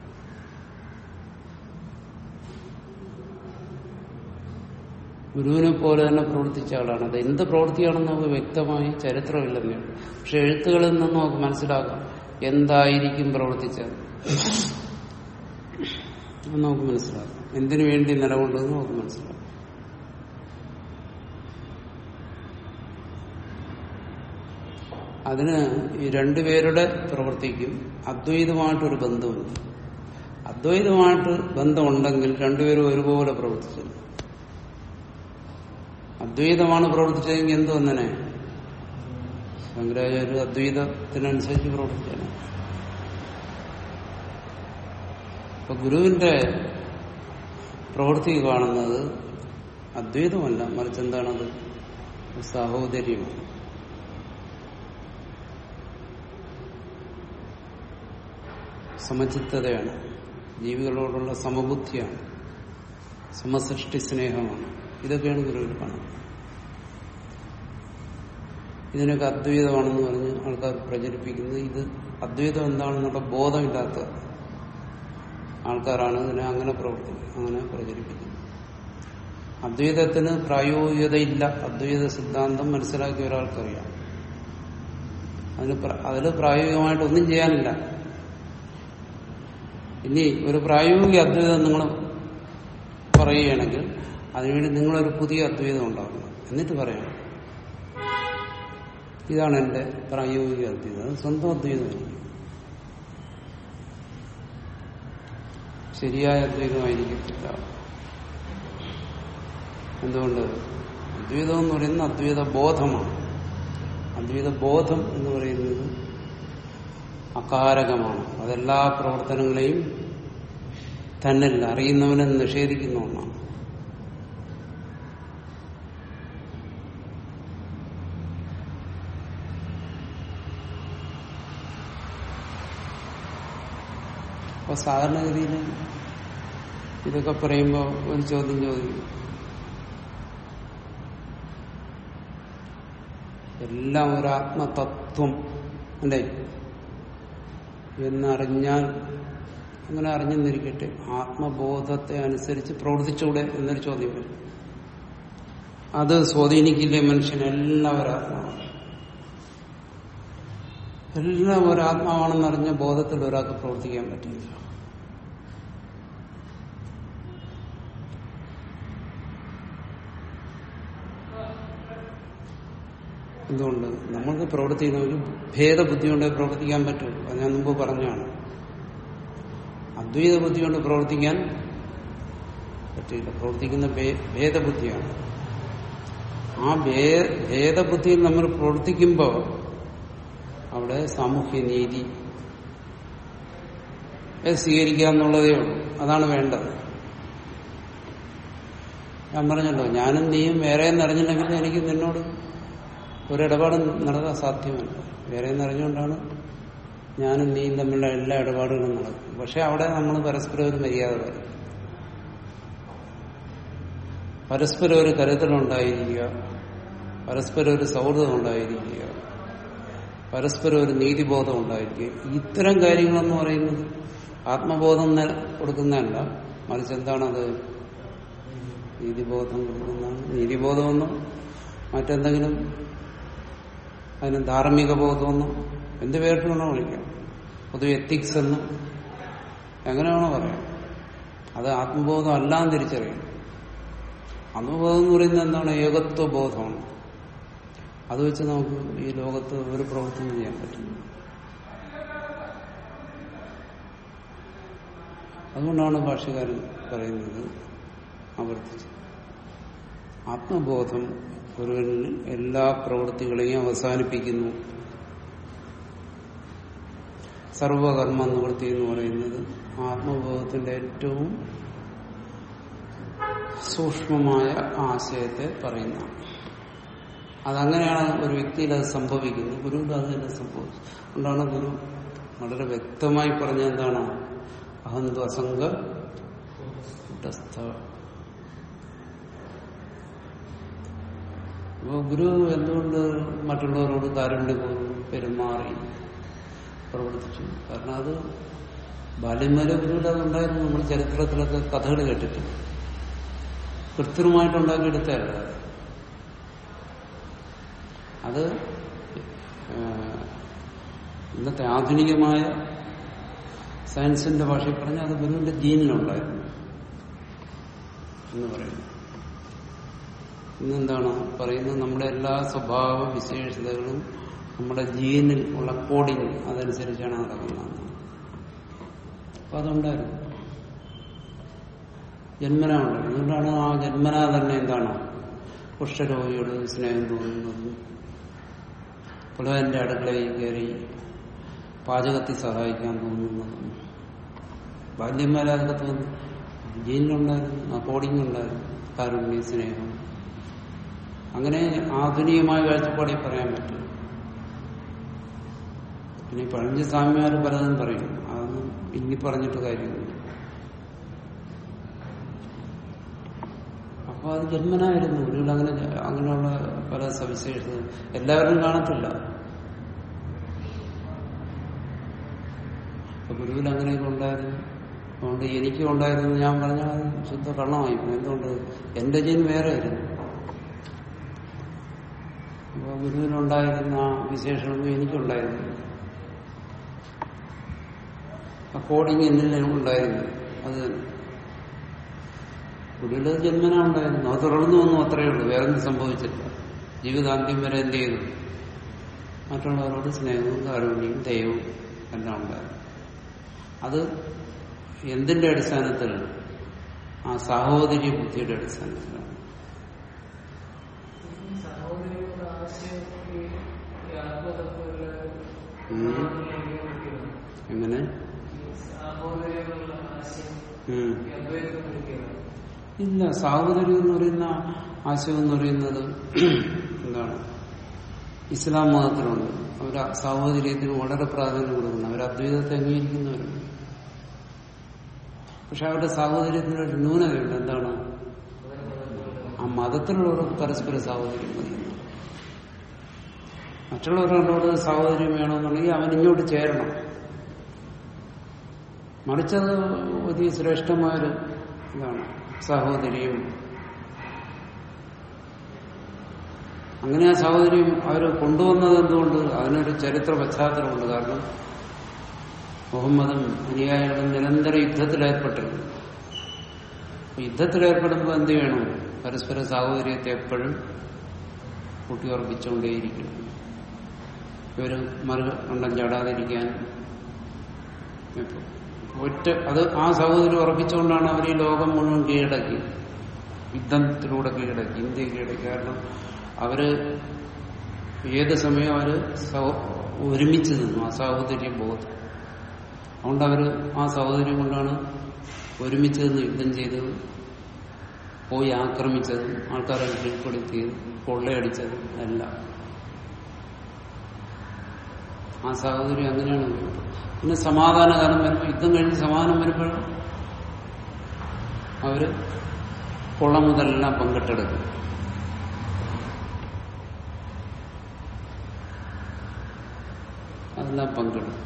ഗുരുവിനെ പോലെ തന്നെ പ്രവർത്തിച്ച ആളാണ് അത് എന്ത് പ്രവൃത്തിയാണെന്ന് നമുക്ക് വ്യക്തമായി ചരിത്രമില്ലെന്നേ ഉള്ളൂ. പക്ഷെ എഴുത്തുകളിൽ നിന്ന് നമുക്ക് മനസ്സിലാക്കാം എന്തായിരിക്കും പ്രവർത്തിച്ചത് അത് നമുക്ക് മനസ്സിലാക്കാം എന്തിനു വേണ്ടി നിലകൊണ്ടെന്ന് നമുക്ക് മനസ്സിലാക്കാം അതിന് ഈ രണ്ടുപേരുടെ പ്രവൃത്തിക്കും അദ്വൈതമായിട്ടൊരു ബന്ധമുണ്ട് അദ്വൈതമായിട്ട് ബന്ധമുണ്ടെങ്കിൽ രണ്ടുപേരും ഒരുപോലെ പ്രവർത്തിച്ചു അദ്വൈതമാണ് പ്രവർത്തിച്ചതെങ്കിൽ എന്തു വന്നനെ ശങ്കരാചാര്യ അദ്വൈതത്തിനനുസരിച്ച് പ്രവർത്തിച്ചാണ് അപ്പൊ ഗുരുവിന്റെ പ്രവൃത്തി കാണുന്നത് അദ്വൈതമല്ല മറിച്ച് എന്താണത് സഹോദര്യമാണ് സമചിത്തതയാണ് ജീവികളോടുള്ള സമബുദ്ധിയാണ് സമസൃഷ്ടി സ്നേഹമാണ് ഇതൊക്കെയാണ് ഗുരുവിൽ കാണുന്നത് ഇതിനൊക്കെ അദ്വൈതമാണെന്ന് പറഞ്ഞ് ആൾക്കാർ പ്രചരിപ്പിക്കുന്നത് ഇത് അദ്വൈതം എന്താണെന്നുള്ള ബോധമില്ലാത്ത ആൾക്കാരാണ് ഇതിനെ അങ്ങനെ പ്രവർത്തിക്കുന്നത് അങ്ങനെ പ്രചരിപ്പിക്കുന്നത് അദ്വൈതത്തിന് പ്രായോഗികതയില്ല അദ്വൈത സിദ്ധാന്തം മനസ്സിലാക്കിയ ഒരാൾക്കറിയാം അതിന് പ്ര- അതിൽ പ്രായോഗികമായിട്ട് ഒന്നും ചെയ്യാനില്ല ഇനി ഒരു പ്രായോഗിക അദ്വൈതം നിങ്ങൾ പറയുകയാണെങ്കിൽ അതിനുവേണ്ടി നിങ്ങളൊരു പുതിയ അദ്വൈതം ഉണ്ടാക്കണം എന്നിട്ട് പറയാം ഇതാണ് എന്റെ പ്രായോഗിക അദ്വൈതം അത് സ്വന്തം അദ്വൈതമായിരിക്കും ശരിയായ അദ്വൈതമായിരിക്കത്തില്ല എന്തുകൊണ്ട് അദ്വൈതം എന്ന് പറയുന്നത് അദ്വൈത ബോധമാണ് അദ്വൈത ബോധം എന്ന് പറയുന്നത് അകാരകമാണ് അതെല്ലാ പ്രവർത്തനങ്ങളെയും തന്നിൽ അറിയുന്നവനെ നിഷേധിക്കുന്ന ഒന്നാണ് അപ്പൊ സാധാരണഗതിയിൽ ഇതൊക്കെ പറയുമ്പോൾ ഒരു ചോദ്യം ചോദിക്കും എല്ലാം ഒരു ആത്മതത്വം അല്ലേ എന്നറിഞ്ഞാൽ അങ്ങനെ അറിഞ്ഞെന്നിരിക്കട്ടെ ആത്മബോധത്തെ അനുസരിച്ച് പ്രവർത്തിച്ചൂടെ എന്നൊരു ചോദ്യം വരും അത് സ്വാധീനിക്കില്ലേ മനുഷ്യൻ എല്ലാം ഒരാത്മാവാണ് എല്ലാം ഒരാത്മാവാണെന്നറിഞ്ഞ ബോധത്തിൽ ഒരാൾക്ക് പ്രവർത്തിക്കാൻ പറ്റില്ല എന്തുകൊണ്ട് നമ്മൾക്ക് പ്രവർത്തിക്കണമെങ്കിൽ ഭേദബുദ്ധി കൊണ്ട് പ്രവർത്തിക്കാൻ പറ്റൂ അത് ഞാൻ മുമ്പ് പറഞ്ഞാണ് അദ്വൈത ബുദ്ധി കൊണ്ട് പ്രവർത്തിക്കാൻ പറ്റില്ല പ്രവർത്തിക്കുന്ന ഭേ- ഭേദബുദ്ധിയാണ് ആ ഭേ- ഭേദബുദ്ധിയിൽ നമ്മൾ പ്രവർത്തിക്കുമ്പോൾ അവിടെ സാമൂഹ്യ നീതി അത് സ്വീകരിക്കുക എന്നുള്ളതേ ഉള്ളൂ അതാണ് വേണ്ടത് ഞാൻ പറഞ്ഞല്ലോ ഞാനും നീയും വേറെ എന്നറിഞ്ഞില്ലെങ്കിൽ എനിക്ക് നിന്നോട് ഒരിടപാടും നടത്താൻ സാധ്യമല്ല വേറെ എന്നറിഞ്ഞുകൊണ്ടാണ് ഞാനും നീയും തമ്മിലുള്ള എല്ലാ ഇടപാടുകളും നടക്കും പക്ഷെ അവിടെ നമ്മൾ പരസ്പരം ഒരു മര്യാദ പറയും പരസ്പരം ഒരു കരുതലുണ്ടായിരിക്കുക പരസ്പരം ഒരു സൗഹൃദം ഉണ്ടായിരിക്കുക പരസ്പരം ഒരു നീതിബോധം ഉണ്ടായിരിക്കുക ഇത്തരം കാര്യങ്ങളെന്ന് പറയുന്നത് ആത്മബോധം ന- കൊടുക്കുന്നതല്ല മറിച്ച് എന്താണത് നീതിബോധം കൊടുക്കുന്നതാണ് നീതിബോധമെന്നോ മറ്റെന്തെങ്കിലും അതിന് ധാർമ്മിക ബോധമെന്നോ എന്ത് പേരിട്ട് വേണോ വിളിക്കാം പൊതുവെ എത്തിക്സ് എന്നും എങ്ങനെ വേണോ പറയാം അത് ആത്മബോധം അല്ലാന്ന് തിരിച്ചറിയണം ആത്മബോധം എന്ന് പറയുന്നത് എന്താണ് ഏകത്വ ബോധമാണ് അത് വെച്ച് നമുക്ക് ഈ ലോകത്ത് ഒരു പ്രവർത്തനം ചെയ്യാൻ പറ്റില്ല അതുകൊണ്ടാണ് ഭാഷകാരൻ പറയുന്നത് ആവർത്തിച്ച് ആത്മബോധം ഒരുവനിൽ എല്ലാ പ്രവൃത്തികളെയും അവസാനിപ്പിക്കുന്നു സർവകർമ്മ നിവൃത്തി എന്ന് പറയുന്നത് ആത്മബോധത്തിന്റെ ഏറ്റവും സൂക്ഷ്മമായ ആശയത്തെ പറയുന്ന അതങ്ങനെയാണ് ഒരു വ്യക്തിയിൽ അത് സംഭവിക്കുന്നത് ഗുരുവിൽ അത് തന്നെ സംഭവിച്ചു അതുകൊണ്ടാണ് ഗുരു വളരെ വ്യക്തമായി പറഞ്ഞ എന്താണ് അഹന്തു അസംഗ കുട്ടസ്ഥ അപ്പോ ഗുരു എന്തുകൊണ്ട് മറ്റുള്ളവരോട് കാരുണ്യം പെരുമാറി പ്രവർത്തിച്ചു കാരണം അത് ബാല്യം വരെ ഗുരുവിൽ അതുണ്ടായിരുന്നു നമ്മൾ ചരിത്രത്തിലൊക്കെ കഥകൾ കേട്ടിട്ടുണ്ട് കൃത്രിമമായിട്ടുണ്ടാക്കിയെടുത്തല്ല അത് ആ, ഇന്നത്തെ ആധുനികമായ സയൻസിന്റെ ഭാഷയിൽ പറഞ്ഞാൽ അത് ഗുരുവിന്റെ ജീനിലുണ്ടായിരുന്നു എന്ന് പറയുന്നു ഇന്നെന്താണ് പറയുന്നത് നമ്മുടെ എല്ലാ സ്വഭാവ വിശേഷതകളും നമ്മുടെ ജീനിൽ ഉള്ള കോഡിങ് അതനുസരിച്ചാണ് നടക്കുന്നത് അപ്പൊ അതുണ്ടായിരുന്നു ജന്മന ഉണ്ടായിരുന്നു അതുകൊണ്ടാണ് ആ ജന്മന തന്നെ എന്താണ് കുഷ്ഠരോഗിയോട് സ്നേഹം തോന്നുന്നതും പുലവന്റെ അടുക്കളയിൽ കയറി പാചകത്തിൽ സഹായിക്കാൻ തോന്നുന്നതും ബാല്യന്മാരെ അതൊക്കെ തോന്നുന്നു ജീനിലുണ്ടായിരുന്നു ആ കോഡിങ് ഉണ്ടായിരുന്നു കാരുണ്യ സ്നേഹം അങ്ങനെ ആധുനികമായ കാഴ്ചപ്പാടിൽ പറയാൻ പറ്റും പിന്നെ ഈ പഴഞ്ച സ്വാമിമാർ പലതും പറയും അതൊന്നും ഇനി പറഞ്ഞിട്ട് കാര്യമില്ല അപ്പൊ അത് ജന്മനായിരുന്നു ഗുരുവിൽ അങ്ങനെ അങ്ങനെയുള്ള പല സവിശേഷത എല്ലാവരും കാണത്തില്ല അപ്പൊ ഗുരുവിൽ അങ്ങനെയൊക്കെ ഉണ്ടായിരുന്നു അതുകൊണ്ട് എനിക്കും ഉണ്ടായിരുന്നു ഞാൻ പറഞ്ഞാൽ അത് ശുദ്ധ കള്ളമായി പോയി. എന്തുകൊണ്ട് എന്റെ ജീൻ വേറെ ആയിരുന്നു അപ്പൊ ഗുരുവിനുണ്ടായിരുന്ന ആ വിശേഷമൊന്നും എനിക്കുണ്ടായിരുന്നു ആ കോഡിങ് എന്നിൽ ഉണ്ടായിരുന്നു അത് തന്നെ ഗുരുവിൽ ജന്മന ഉണ്ടായിരുന്നു അത് തുടർന്നു വന്നു അത്രയേ ഉള്ളൂ വേറെ ഒന്നും സംഭവിച്ചില്ല ജീവിതാന്ത്യം വരെ എന്ത് ചെയ്തു മറ്റുള്ളവരോട് സ്നേഹവും കാരുണ്യവും ദയവും എല്ലാം ഉണ്ടായിരുന്നു അത് എന്തിന്റെ അടിസ്ഥാനത്തിൽ ആ സാഹോദര്യ ബുദ്ധിയുടെ അടിസ്ഥാനത്തിലാണ് ഈ സഹോദരിയുടെ ആശയം ഈ ഈ ആത്മതത്വത്തില് ഉം. കിട്ടിയതാണ്. എങ്ങനെ ഈ സഹോദരിയുള്ള ആശയം ഉം. ഈ അദ്വൈതത്തിൽ കിട്ടിയതാണ്. ഇല്ല സാഹോദര്യം എന്ന് പറയുന്ന ആശയം എന്ന് പറയുന്നത് എന്താണ് ഇസ്ലാം മതത്തിലുണ്ട് അവർ സാഹോദര്യത്തിന് വളരെ പ്രാധാന്യം കൊടുക്കുന്നു അവർ അദ്വൈതത്തെ അംഗീകരിക്കുന്നവരുണ്ട് പക്ഷെ അവരുടെ സാഹോദര്യത്തിന് ഒരു ന്യൂനതയുണ്ട് എന്താണ് ആ മതത്തിലുള്ളവർക്ക് പരസ്പര സാഹോദര്യം മതി മറ്റുള്ളവരോട് സാഹോദര്യം വേണമെന്നുണ്ടെങ്കിൽ അവൻ ഇങ്ങോട്ട് ചേരണം മറിച്ചത് വലിയ ശ്രേഷ്ഠമായൊരു ഇതാണ് സഹോദരിയും അങ്ങനെ ആ സഹോദരിയും അവർ കൊണ്ടുവന്നത് എന്തുകൊണ്ട് അതിനൊരു ചരിത്ര പശ്ചാത്തലമുണ്ട് കാരണം മുഹമ്മദും അനുയായികളും നിരന്തര യുദ്ധത്തിലേർപ്പെട്ടിരുന്നു അപ്പൊ യുദ്ധത്തിലേർപ്പെടുമ്പോൾ എന്ത് വേണം പരസ്പര സാഹോദര്യത്തെ എപ്പോഴും കൂട്ടിയുറപ്പിച്ചുകൊണ്ടേയിരിക്കും ഇവര് മറുകണ്ഠം ചാടാതിരിക്കാൻ ഇപ്പൊ ഒറ്റ അത് ആ സഹോദരി ഉറപ്പിച്ചുകൊണ്ടാണ് അവർ ഈ ലോകം മുഴുവൻ കീഴടക്കി യുദ്ധത്തിലൂടെ കീഴടക്കി ഇന്ത്യ കീഴടക്കി കാരണം അവര് ഏത് സമയം അവര് സഹോ- ഒരുമിച്ച് നിന്നു ആ സഹോദര്യ ബോധം അതുകൊണ്ട് അവര് ആ സഹോദര്യം കൊണ്ടാണ് ഒരുമിച്ച് നിന്ന് യുദ്ധം ചെയ്തത് പോയി ആക്രമിച്ചതും ആൾക്കാരെ കീഴ്പ്പെടുത്തിയതും കൊള്ളയടിച്ചതും എല്ലാം ആ സഹോദരി അങ്ങനെയാണ് ഉപയോഗിക്കുന്നത്. പിന്നെ സമാധാനകാലം വരുമ്പോൾ യുദ്ധം കഴിഞ്ഞ് സമാധാനം വരുമ്പോൾ അവര് കൊള്ള മുതലെല്ലാം പങ്കിട്ടെടുക്കും അതെല്ലാം പങ്കിടും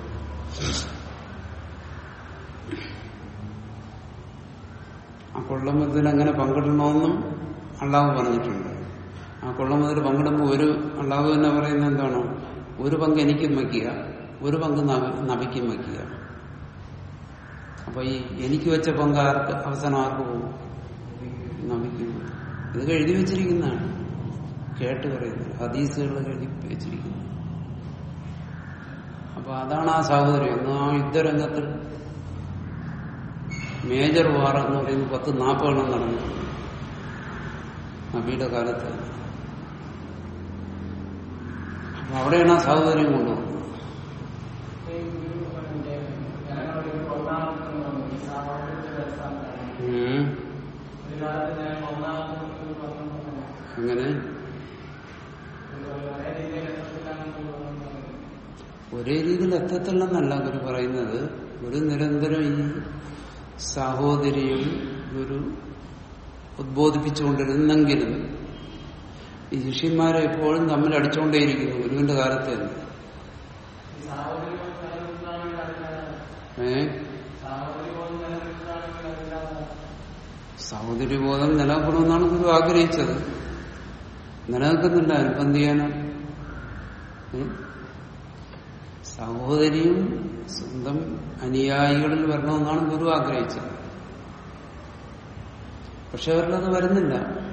ആ കൊള്ള മുതൽ അങ്ങനെ പങ്കിടണമെന്നും അള്ളാഹു പറഞ്ഞിട്ടുണ്ട് ആ കൊള്ള മുതൽ പങ്കിടുമ്പോൾ ഒരു അള്ളാഹു തന്നെ പറയുന്നത് എന്താണോ ഒരു പങ്ക് എനിക്കും വയ്ക്കുക ഒരു പങ്ക് നബി- നബിക്കും വയ്ക്കുക അപ്പൊ ഈ എനിക്ക് വെച്ച പങ്ക് ആർക്ക് അവസാനം ആർക്ക് പോകും നബിക്കും ഇത് എഴുതി വെച്ചിരിക്കുന്നതാണ് കേട്ട് പറയുന്നത് ഹദീസുകൾ എഴുതി വെച്ചിരിക്കുന്നു അപ്പൊ അതാണ് ആ സഹോദരി ഒന്ന് ആ യുദ്ധരംഗത്തിൽ മേജർ വാർ എന്ന് പറയുന്നത് പത്ത് നാൽപ്പതെണ്ണം നടന്നു നബിയുടെ കാലത്ത് അപ്പൊ അവിടെയാണ് ആ സഹോദര്യം കൊണ്ടുവന്നത് ഉം. അങ്ങനെ ഒരേ രീതിയിൽ എത്തത്തില്ലെന്നല്ല ഗുരു പറയുന്നത് ഒരു നിരന്തരം ഈ സഹോദരിയും ഗുരു ഉദ്ബോധിപ്പിച്ചുകൊണ്ടിരുന്നെങ്കിലും ഈ ശിഷ്യന്മാരെ എപ്പോഴും തമ്മിൽ അടിച്ചുകൊണ്ടേയിരിക്കുന്നു ഗുരുവിന്റെ കാലത്ത് തന്നെ ഏ സഹോദര്യബോധം നിലനിൽക്കണമെന്നാണ് ഗുരു ആഗ്രഹിച്ചത് നിലനിൽക്കുന്നില്ല ഇപ്പം എന്ത് ചെയ്യാനാ ഏ? സഹോദരിയും സ്വന്തം അനുയായികളിൽ വരണമെന്നാണ് ഗുരു ആഗ്രഹിച്ചത് പക്ഷെ അവരിലത് വരുന്നില്ല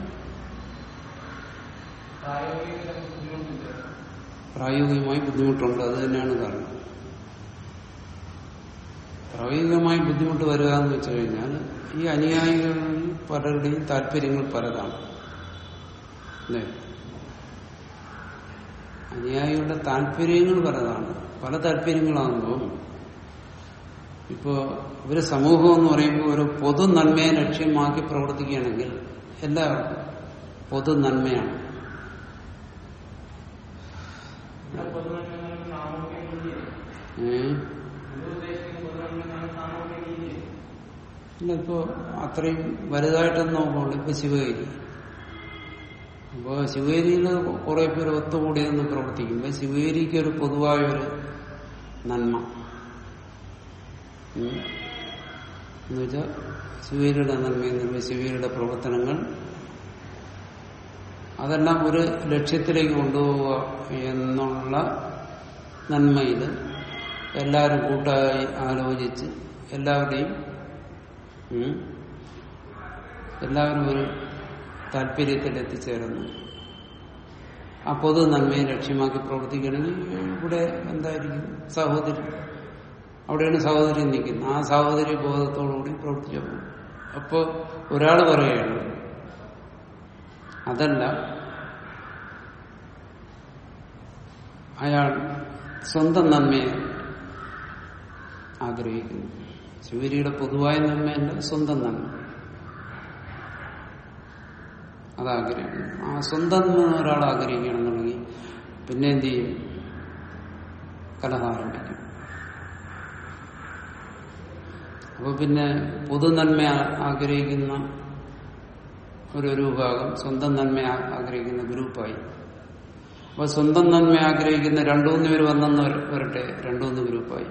പ്രായോഗികമായി ബുദ്ധിമുട്ടുണ്ട് അത് തന്നെയാണ് കാരണം പ്രായോഗികമായി ബുദ്ധിമുട്ട് വരിക എന്ന് വെച്ചു കഴിഞ്ഞാൽ ഈ അനുയായികളിൽ പലരുടെയും താല്പര്യങ്ങൾ പലതാണ് അല്ലേ അനുയായികളുടെ താല്പര്യങ്ങൾ പലതാണ് പല താല്പര്യങ്ങളാകുമ്പോൾ ഇപ്പോ ഒരു സമൂഹം എന്ന് പറയുമ്പോൾ ഒരു പൊതു നന്മയെ ലക്ഷ്യമാക്കി പ്രവർത്തിക്കുകയാണെങ്കിൽ എല്ലാവർക്കും പൊതു നന്മയാണ് ഏഹ് ഇല്ല ഇപ്പോ അത്രയും വലുതായിട്ടൊന്നും നോക്കുള്ളൂ ഇപ്പൊ ശിവഗിരി അപ്പോ ശിവഗിരിയിൽ കുറെ പേര് ഒത്തുകൂടി നിന്ന് പ്രവർത്തിക്കുമ്പോ ശിവഗിരിക്ക് ഒരു പൊതുവായ ഒരു നന്മ ഉം. എന്നുവെച്ചാൽ ശിവഗിരിയുടെ നന്മയെന്ന് പറയുമ്പോൾ ശിവഗിരിയുടെ പ്രവർത്തനങ്ങൾ അതെല്ലാം ഒരു ലക്ഷ്യത്തിലേക്ക് കൊണ്ടുപോവുക എന്നുള്ള നന്മയിൽ എല്ലാവരും കൂട്ടായി ആലോചിച്ച് എല്ലാവരുടെയും ഉം, എല്ലാവരും ഒരു താല്പര്യത്തിൽ എത്തിച്ചേരുന്നു ആ പൊതു നന്മയെ ലക്ഷ്യമാക്കി പ്രവർത്തിക്കണമെങ്കിൽ ഇവിടെ എന്തായിരിക്കും സഹോദരി അവിടെയാണ് സഹോദരി നിൽക്കുന്നത് ആ സഹോദരി ബോധത്തോടുകൂടി പ്രവർത്തിച്ചു പോകും അപ്പോ ഒരാൾ പറയുകയാണ് അതല്ല അയാൾ സ്വന്തം നന്മയെ ആഗ്രഹിക്കുന്നു ശിവരിയുടെ പൊതുവായ നന്മയല്ല സ്വന്തം നന്മ അതാഗ്രഹിക്കുന്നു ആ സ്വന്തം നന്മ ഒരാൾ ആഗ്രഹിക്കുകയാണെന്നുണ്ടെങ്കിൽ പിന്നെ എന്ത് ചെയ്യും കലഹം ആരംഭിക്കും അപ്പൊ പിന്നെ പൊതു നന്മ ആഗ്രഹിക്കുന്ന ഒരു ഒരു വിഭാഗം സ്വന്തം നന്മ ആ- ആഗ്രഹിക്കുന്ന ഗ്രൂപ്പായി അപ്പൊ സ്വന്തം നന്മ ആഗ്രഹിക്കുന്ന രണ്ടുമൂന്ന് പേര് വന്നെന്ന് വര- വരട്ടെ രണ്ടുമൂന്ന് ഗ്രൂപ്പായി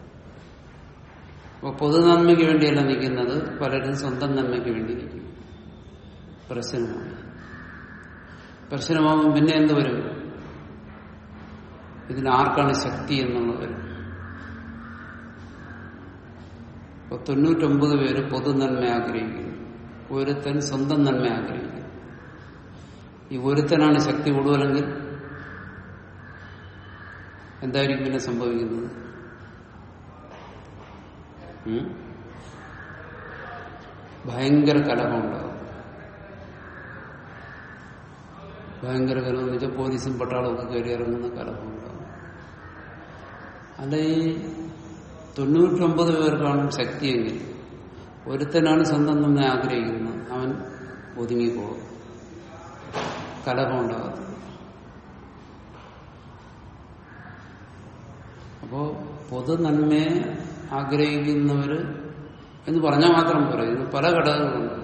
അപ്പൊ പൊതു നന്മയ്ക്ക് വേണ്ടിയല്ല നിൽക്കുന്നത് പലരും സ്വന്തം നന്മയ്ക്ക് വേണ്ടി നിൽക്കും പ്രശ്നമാണ് പ്രശ്നമാകുമ്പോൾ പിന്നെ എന്ത് വരും ഇതിൽ ആർക്കാണ് ശക്തി എന്നുള്ളത് വരും ഇപ്പൊ തൊണ്ണൂറ്റൊമ്പത് പേര് പൊതു നന്മ ആഗ്രഹിക്കുന്നു ഒരുത്തൻ സ്വന്തം നന്മ ആഗ്രഹിക്കുന്നു ഈ ഒരുത്തനാണ് ശക്തി കൂടുതലെങ്കിൽ എന്തായിരിക്കും പിന്നെ സംഭവിക്കുന്നത് ഉം? ഭയങ്കര കലഹമുണ്ടാകും ഭയങ്കര കലഹം എന്ന് വെച്ചാൽ പോലീസും പട്ടാളവും ഒക്കെ കയറി ഇറങ്ങുന്ന കലഹമുണ്ടാകും അല്ല ഈ തൊണ്ണൂറ്റൊമ്പത് പേർക്കാണ് ശക്തിയെങ്കിൽ ഒരുത്തനാണ് സ്വന്തം നമ്മെ ആഗ്രഹിക്കുന്നത് അവൻ ഒതുങ്ങിപ്പോകും കലഹമുണ്ടാകത്തില്ല അപ്പോ പൊതു നന്മയെ ആഗ്രഹിക്കുന്നവര് എന്ന് പറഞ്ഞാൽ മാത്രം പോരാ ഇതിന് പല ഘടകങ്ങളുണ്ട്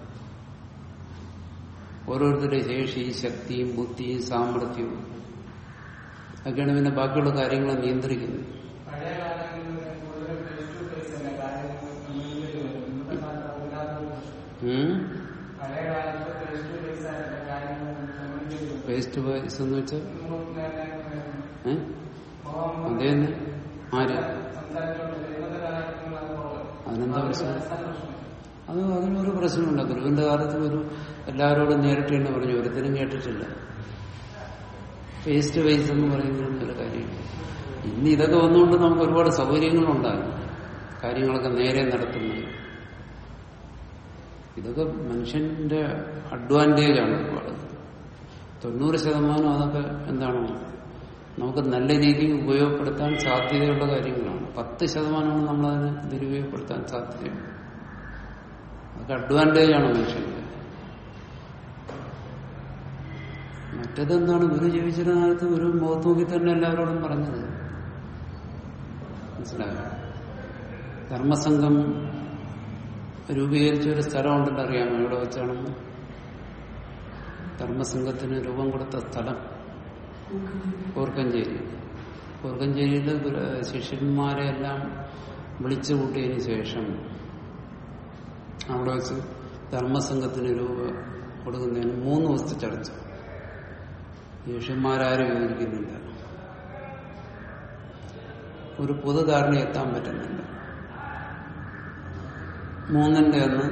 ഓരോരുത്തരുടെ ശേഷി ശക്തിയും ബുദ്ധിയും സാമർഥ്യവും ഒക്കെയാണ് പിന്നെ ബാക്കിയുള്ള കാര്യങ്ങളെ നിയന്ത്രിക്കുന്നത് പഴയ കാലങ്ങളിൽ കൂടുതൽ ഫേസ് ടു ഫേസ് അല്ല കാര്യങ്ങൾ കമ്മ്യൂണിക്കേറ്റ് വരും ഇന്നത്തെ കാലത്ത് അതില്ലാത്ത ഒരു പ്രശ്നം ഉം? പഴയ കാലത്ത് ഫേസ് ടു ഫേസ് ആയിട്ട് കാര്യങ്ങൾ കമ്മ്യൂണിക്കേറ്റ് വരും ഫേസ് ടു ഫേസ് എന്ന് വെച്ചാൽ നമുക്ക് നേരെ ഏ മുഖം അതേ തന്നെ ആര് സംസാരിച്ചുകൊണ്ട് ഇന്നത്തെ കാലഘട്ടങ്ങളിൽ അത് കുറവ് അതിനെന്താ പ്രശ്നം അടിസ്ഥാന പ്രശ്നം അത് അതിനൊരു പ്രശ്നമുണ്ട് ഗുരുവിന്റെ കാലത്ത് ഒരു എല്ലാവരോടും നേരിട്ട് തന്നെ പറഞ്ഞു ഒരുത്തരും കേട്ടിട്ടില്ല ഫേസ് ടു ഫേസ് എന്ന് പറയുന്നതിന് ഒരു കാര്യമില്ല ഇന്ന് ഇതൊക്കെ വന്നുകൊണ്ട് നമുക്ക് ഒരുപാട് സൗകര്യങ്ങളുണ്ടാകും കാര്യങ്ങളൊക്കെ നേരെ നടത്തുന്നത് ഇതൊക്കെ മനുഷ്യന്റെ അഡ്വാൻറ്റേജ് ആണ് ഒരുപാട് തൊണ്ണൂറ് ശതമാനം അതൊക്കെ എന്താണ് നമുക്ക് നല്ല രീതിയിൽ ഉപയോഗപ്പെടുത്താൻ സാധ്യതയുള്ള കാര്യങ്ങളാണ് പത്ത് ശതമാനമാണ് നമ്മളതിനെ ദുരുപയോഗപ്പെടുത്താൻ സാധ്യതയുണ്ട് അതൊക്കെ അഡ്വാൻറ്റേജ് ആണ് മനുഷ്യന്റെ മറ്റേതെന്താണ് ഗുരു ജീവിച്ചിരുന്ന കാലത്ത് ഗുരു മുഖത്ത് നോക്കി തന്നെ എല്ലാവരോടും പറഞ്ഞത് മനസ്സിലായോ ധർമ്മസംഘം രൂപീകരിച്ച ഒരു സ്ഥലമുണ്ടെന്ന് അറിയാമോ എവിടെ വെച്ചാണെന്ന് ധർമ്മസംഘത്തിന് രൂപം കൊടുത്ത സ്ഥലം കൂർക്കഞ്ചേരി കൂർക്കഞ്ചേരിയിൽ ഗുരു- ശിഷ്യന്മാരെ എല്ലാം വിളിച്ചു കൂട്ടിയതിന് ശേഷം അവിടെ വെച്ച് ധർമ്മസംഘത്തിന് രൂപ കൊടുക്കുന്നതിന് മൂന്ന് ദിവസത്തെ ചർച്ച ശിഷ്യന്മാരാരും യോജിക്കുന്നില്ല ഒരു പൊതുധാരണ എത്താൻ പറ്റുന്നില്ല മൂന്നിന്റെ അന്ന്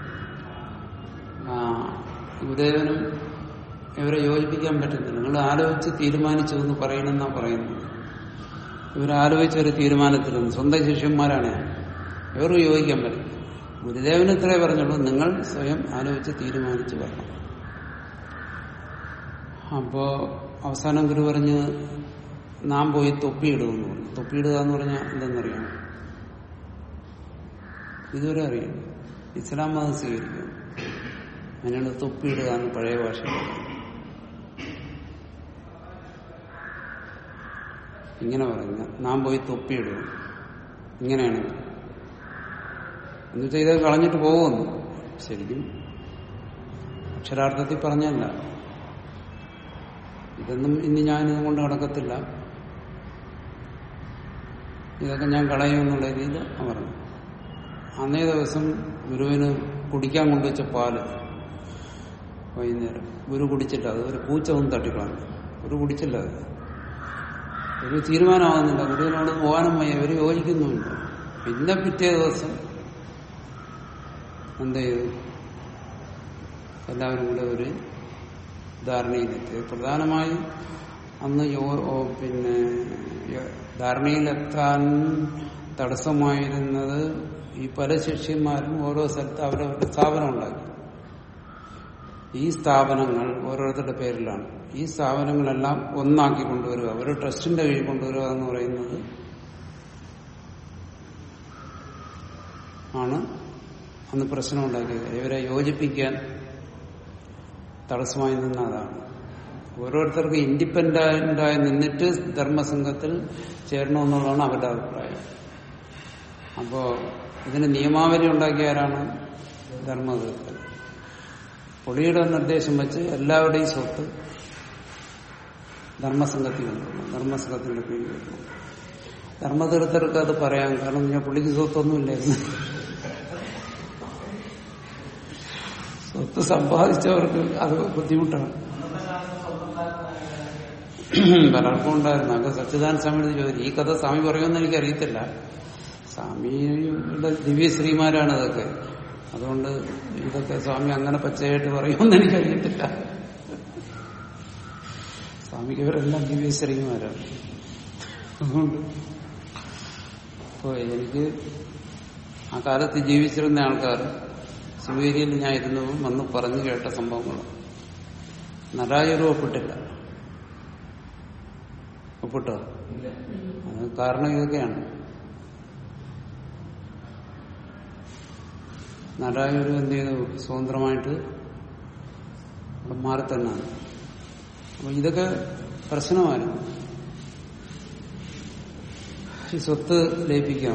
ആ, ഗുരുദേവനും ഇവരെ യോജിപ്പിക്കാൻ പറ്റുന്നില്ല നിങ്ങൾ ആലോചിച്ച് തീരുമാനിച്ചു എന്ന് പറയണമെന്നാ പറയുന്നത് ഇവരാലോചിച്ച ഒരു തീരുമാനത്തിലെന്ന് സ്വന്തം ശിഷ്യന്മാരാണ് ഇവർക്ക് യോജിക്കാൻ പറ്റും ഗുരുദേവന് ഇത്രേ പറഞ്ഞുള്ളൂ നിങ്ങൾ സ്വയം ആലോചിച്ച് തീരുമാനിച്ച് വരണം അപ്പോ അവസാനം ഗുരു പറഞ്ഞ് നാം പോയി തൊപ്പിയിടുമെന്ന് പറഞ്ഞു തൊപ്പിയിടുക എന്ന് പറഞ്ഞാൽ എന്തെന്നറിയാം ഇതുവരെ അറിയാം ഇസ്ലാം മതം സ്വീകരിക്കും അതിനാണ് തൊപ്പിയിടുക എന്ന് പഴയ ഭാഷയിൽ ഇങ്ങനെ പറഞ്ഞു നാം പോയി തൊപ്പിയിടുക ഇങ്ങനെയാണ് എന്നുവെച്ചാൽ ഇത് കളഞ്ഞിട്ട് പോകുന്നു ശരിക്കും അക്ഷരാർത്ഥത്തിൽ പറഞ്ഞല്ല ഇതൊന്നും ഇനി ഞാൻ ഇതും കൊണ്ട് നടക്കത്തില്ല ഇതൊക്കെ ഞാൻ കളയുമെന്നുള്ള രീതിയിൽ പറഞ്ഞു അന്നേ ദിവസം ഗുരുവിന് കുടിക്കാൻ കൊണ്ടുവച്ച പാല് വൈകുന്നേരം ഗുരു കുടിച്ചില്ല അത് ഒരു പൂച്ച ഒന്ന് തട്ടിക്കളഞ്ഞു ഗുരു കുടിച്ചില്ല അത് ഒരു തീരുമാനമാകുന്നില്ല ഗുരുവിനോട് പോകാനും വയ്യ ഇവർ യോജിക്കുന്നുമില്ല പിന്നെ പിറ്റേ ദിവസം എന്ത് ചെയ്തു എല്ലാവരും കൂടെ ഒരു ധാരണയിലെത്തി പ്രധാനമായും അന്ന് യോ ഓ, പിന്നെ യ- ധാരണയിലെത്താൻ തടസ്സമായിരുന്നത് ഈ പല ശിഷ്യന്മാരും ഓരോ സ്ഥലത്ത് അവരവരുടെ സ്ഥാപനം ഉണ്ടാക്കി ഈ സ്ഥാപനങ്ങൾ ഓരോരുത്തരുടെ പേരിലാണ് ഈ സ്ഥാപനങ്ങളെല്ലാം ഒന്നാക്കി കൊണ്ടുവരിക ഒരു ട്രസ്റ്റിന്റെ കീഴിൽ കൊണ്ടുവരിക എന്ന് പറയുന്നത് ആണ് അന്ന് പ്രശ്നമുണ്ടാക്കിയത് ഇവരെ യോജിപ്പിക്കാൻ തടസ്സമായി നിന്ന അതാണ് ഓരോരുത്തർക്ക് ഇൻഡിപെൻഡന്റായി നിന്നിട്ട് ധർമ്മസംഘത്തിൽ ചേരണമെന്നുള്ളതാണ് അവരുടെ അഭിപ്രായം അപ്പോ ഇതിന് നിയമാവലി ഉണ്ടാക്കിയാരാണ് ധർമ്മതീർത്ഥൻ പൊളിയുടെ നിർദ്ദേശം വെച്ച് എല്ലാവരുടെയും സ്വത്ത് ധർമ്മസംഘത്തിൽ കൊണ്ടുവരണം ധർമ്മസംഘത്തിന്റെ കീഴിൽ കൊണ്ടുവരണം ധർമ്മതീർത്ഥർക്ക് അത് പറയാം കാരണം ഞാൻ പുള്ളിക്ക് സ്വത്തൊന്നുമില്ലായിരുന്നു സ്വത്ത് സമ്പാദിച്ചവർക്ക് അത് ബുദ്ധിമുട്ടാണ് പലർക്കും ഉണ്ടായിരുന്നു അത് സച്ചിദാനന്ദ സ്വാമിയുടെ ചോദ്യം ഈ കഥ സ്വാമി പറയുമെന്ന് എനിക്ക് അറിയത്തില്ല സ്വാമിയുടെ ദിവ്യശ്രീമാരാണ് ഇതൊക്കെ അതുകൊണ്ട് ഇതൊക്കെ സ്വാമി അങ്ങനെ പച്ചയായിട്ട് പറയുമെന്ന് എനിക്കറിയത്തില്ല സ്വാമിക്ക് ഇവരെല്ലാം ദിവ്യശ്രീമാരാണ് അതുകൊണ്ട് ഇപ്പൊ എനിക്ക് ആ കാലത്ത് ജീവിച്ചിരുന്ന ആൾക്കാർ ശിവേരിയിൽ ഞാൻ ഇരുന്നു വന്ന് പറഞ്ഞു കേട്ട സംഭവങ്ങൾ നടായൊരു ഒപ്പിട്ടില്ല ഒപ്പിട്ടോ ഇല്ല അത് കാരണം ഇതൊക്കെയാണ് നടായൊരു എന്ത് ചെയ്തു സ്വതന്ത്രമായിട്ട് അവിടെ മാറി തന്നാണ് അപ്പൊ ഇതൊക്കെ പ്രശ്നമായിരുന്നു ഈ സ്വത്ത് ലയിപ്പിക്കാൻ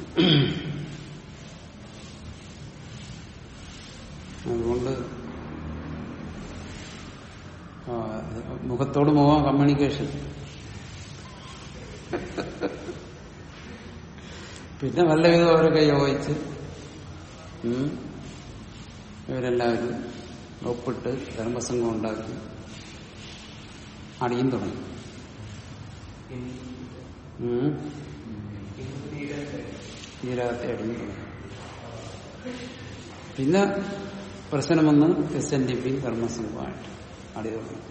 അതുകൊണ്ട് ആ, മുഖത്തോട് മുഖം കമ്മ്യൂണിക്കേഷൻ പിന്നെ നല്ല വിധം അവരൊക്കെ യോജിച്ച് ഉം, ഇവരെല്ലാവരും ഒപ്പിട്ട് ധർമ്മസംഘം ഉണ്ടാക്കി അടിയും തുടങ്ങി ഉം. തീരാത്ത അടിയും തുടങ്ങി പിന്നെ പ്രശ്നം വന്ന് എസ് എൻ ഡി പി ധർമ്മസംഘമായിട്ട് അടി തുടങ്ങി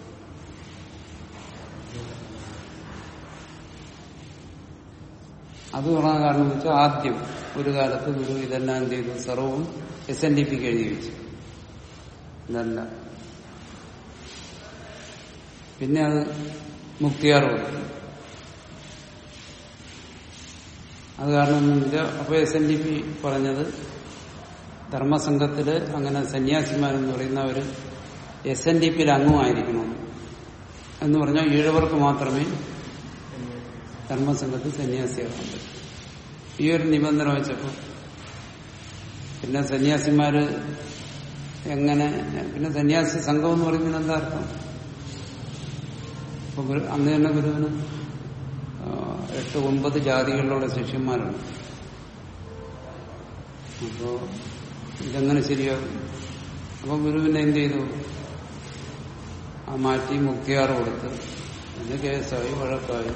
അത് തുടങ്ങാൻ കാരണം എന്ന് വെച്ചാൽ ആദ്യം ഒരു കാലത്ത് ഗുരു ഇതെല്ലാം എന്ത് ചെയ്തു സർവവും എസ് എൻ ഡി പിക്ക് എഴുതി വെച്ചു ഇതല്ല പിന്നെ അത് മുക്തിയാർ കൊടുത്തു അത് കാരണം എന്ന് വെച്ചാൽ അപ്പൊ എസ് എൻ ഡി പി പറഞ്ഞത് ധർമ്മസംഘത്തില് അങ്ങനെ സന്യാസിമാരെന്ന് പറയുന്നവര് എസ് എൻ ഡി പിയിൽ അംഗമായിരിക്കണം എന്ന് പറഞ്ഞാൽ ഈഴവർക്ക് മാത്രമേ ധർമ്മസംഘത്തിൽ സന്യാസിയാകാൻ പറ്റും ഈ ഒരു നിബന്ധന വെച്ചപ്പോൾ പിന്നെ സന്യാസിമാര് എങ്ങനെ പിന്നെ സന്യാസി സംഘം എന്ന് പറയുന്നതിന് എന്താ അർത്ഥം ഇപ്പൊ ഗുരു അന്ന് തന്നെ ഗുരുവിന് ആ, എട്ട് ഒമ്പത് ജാതികളിലുള്ള ശിഷ്യന്മാരാണ് അപ്പോ ഇതെങ്ങനെ ശരിയാകും അപ്പൊ ഗുരുവിനെ എന്ത് ചെയ്തു ആ മാറ്റി മുക്തിയാറ് കൊടുത്ത് പിന്നെ കേസായി വഴക്കായി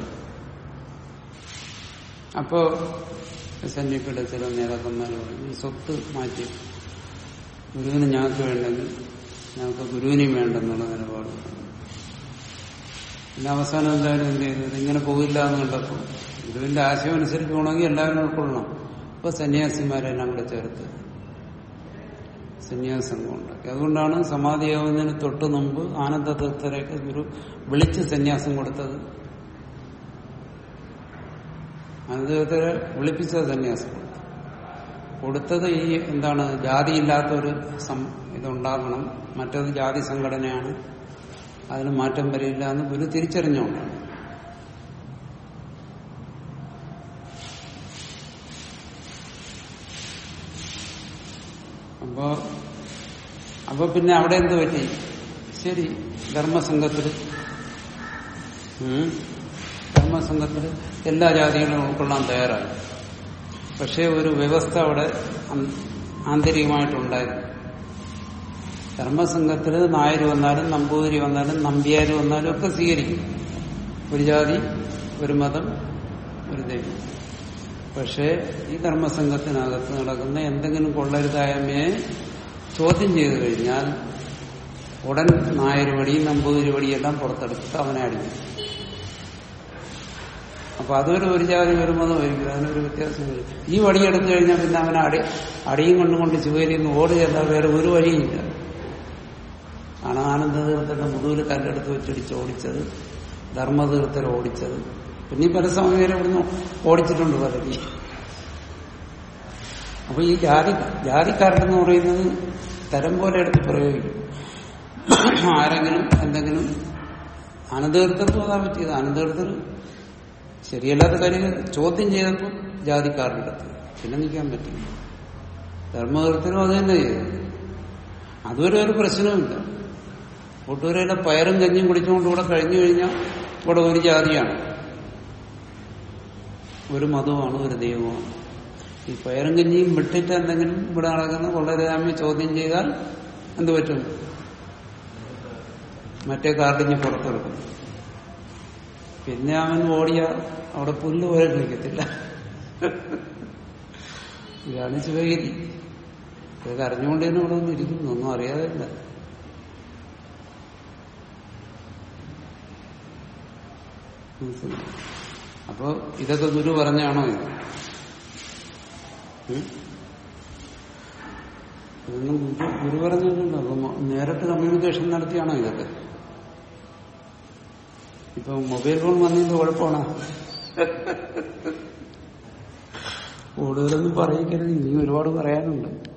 അപ്പോ എസ് എൻ ഡി പിയുടെ ചില നേതാക്കന്മാർ പറഞ്ഞു ഈ സ്വത്ത് മാറ്റി ഗുരുവിന് ഞങ്ങൾക്ക് വേണ്ടെങ്കിൽ ഞങ്ങൾക്ക് ഗുരുവിനെയും വേണ്ടെന്നുള്ള നിലപാട് പിന്നെ അവസാനം എന്തായാലും എന്ത് ചെയ്തു ഇതിങ്ങനെ പോകില്ല എന്ന് കണ്ടപ്പോൾ ഗുരുവിന്റെ ആശയം അനുസരിച്ച് പോകണമെങ്കിൽ എല്ലാവരും ഉൾക്കൊള്ളണം അപ്പൊ സന്യാസിമാരെല്ലാം കൂടെ ചേർത്ത് സന്യാസ സംഘം ഉണ്ടാക്കി അതുകൊണ്ടാണ് സമാധിയാവുന്നതിന് തൊട്ട് മുമ്പ് ആനന്ദ തീർത്ഥരേക്ക് ഗുരു വിളിച്ച് സന്യാസം കൊടുത്തത് ആനന്ദതീർത്ഥരെ വിളിപ്പിച്ച സന്യാസം കൊടുത്തു കൊടുത്തത് ഈ എന്താണ് ജാതിയില്ലാത്ത ഒരു സം- ഇതുണ്ടാകണം മറ്റത് ജാതി സംഘടനയാണ് അതിന് മാറ്റം വരില്ല എന്ന് ഗുരു തിരിച്ചറിഞ്ഞുകൊണ്ടാണ് അപ്പോ അപ്പൊ പിന്നെ അവിടെ എന്ത് പറ്റി ശരി ധർമ്മസംഘത്തില് ഉം, ധർമ്മസംഘത്തില് എല്ലാ ജാതികളും ഉൾക്കൊള്ളാൻ തയ്യാറായി പക്ഷേ ഒരു വ്യവസ്ഥ അവിടെ അം- ആന്തരികമായിട്ടുണ്ടായിരുന്നു ധർമ്മസംഘത്തില് നായർ വന്നാലും നമ്പൂതിരി വന്നാലും നമ്പ്യാര് വന്നാലും ഒക്കെ സ്വീകരിക്കും ഒരു ജാതി ഒരു മതം ഒരു ദൈവം പക്ഷേ ഈ ധർമ്മസംഘത്തിനകത്ത് നടക്കുന്ന എന്തെങ്കിലും കൊള്ളരുതായ്മയെ ചോദ്യം ചെയ്തു കഴിഞ്ഞാൽ ഉടൻ നായർ വടി നമ്പൂതിരി വടിയെല്ലാം പുറത്തെടുത്ത് അവനെ അടിക്കും അപ്പൊ അതൊരു ഒരു ജാതി ഒരു മതമായിരിക്കും അതിനൊരു വ്യത്യാസം വരും ഈ വടി എടുത്തു കഴിഞ്ഞാൽ പിന്നെ അവനെ അടി അടിയും കൊണ്ടും കൊണ്ട് ചുവരിൽ നിന്ന് ഓടുകയല്ല വേറെ ഒരു വഴിയില്ല ആണ് ആനന്ദതീർത്ഥന്റെ മുതുകിൽ കല്ലെടുത്ത് വെച്ചിടിച്ച് ഓടിച്ചത് ധർമ്മതീർത്ഥർ ഓടിച്ചത് പിന്നെ ഈ പരസ്വാമികരെ ഇവിടുന്ന് ഓടിച്ചിട്ടുണ്ട് പലരി അപ്പൊ ഈ ജാതി ജാതിക്കാരനെന്ന് പറയുന്നത് തരം പോലെ എടുത്ത് പ്രയോഗിക്കും ആരെങ്കിലും എന്തെങ്കിലും അനന്തീർത്ഥർക്കും അതാ പറ്റിയത് അനന്തീർത്ഥർ ശരിയല്ലാത്ത കാര്യം ചോദ്യം ചെയ്തപ്പോൾ ജാതിക്കാരുടെ അടുത്ത് പിന്നെ നിൽക്കാൻ പറ്റില്ല ധർമ്മകീർത്തനും അത് തന്നെ ചെയ്തു അതുവരെ ഒരു പ്രശ്നവുമില്ല കൂട്ടുകാരെ പയറും കഞ്ഞിയും കുടിച്ചുകൊണ്ട് ഇവിടെ കഴിഞ്ഞു കഴിഞ്ഞാൽ ഇവിടെ ഒരു ജാതിയാണ് ഒരു മതമാണ് ഒരു ദൈവമാണ് ഈ പയറും കഞ്ഞിയും വിട്ടിട്ട് എന്തെങ്കിലും ഇവിടെ നടക്കുന്ന കൊള്ളരുതായ്മ ചോദ്യം ചെയ്താൽ എന്ത് പറ്റും മറ്റേ കാർഡിഞ്ഞ് പുറത്തെടുക്കും പിന്നെ അവൻ ഓടിയ അവിടെ പുല്ല് പോലെ നിൽക്കത്തില്ല ഇതാണ് ശിവഗിരി ഇതൊക്കെ അറിഞ്ഞുകൊണ്ട് തന്നെ ഇവിടെ ഒന്നും ഇരിക്കുന്നു ഒന്നും അറിയാതെ ഇല്ല മനസ്സിലായി അപ്പൊ ഇതൊക്കെ ഗുരു പറഞ്ഞാണോ ഇത് ഉം? ഇതൊന്നും ഗുരു ഗുരു പറഞ്ഞിട്ടുണ്ടോ അപ്പൊ മ- നേരിട്ട് കമ്മ്യൂണിക്കേഷൻ നടത്തിയാണോ ഇതൊക്കെ ഇപ്പൊ മൊബൈൽ ഫോൺ വന്നതിന്റെ കുഴപ്പമാണോ കൂടുതലൊന്നും പറയിക്കരുത് ഇനി ഒരുപാട് പറയാനുണ്ട്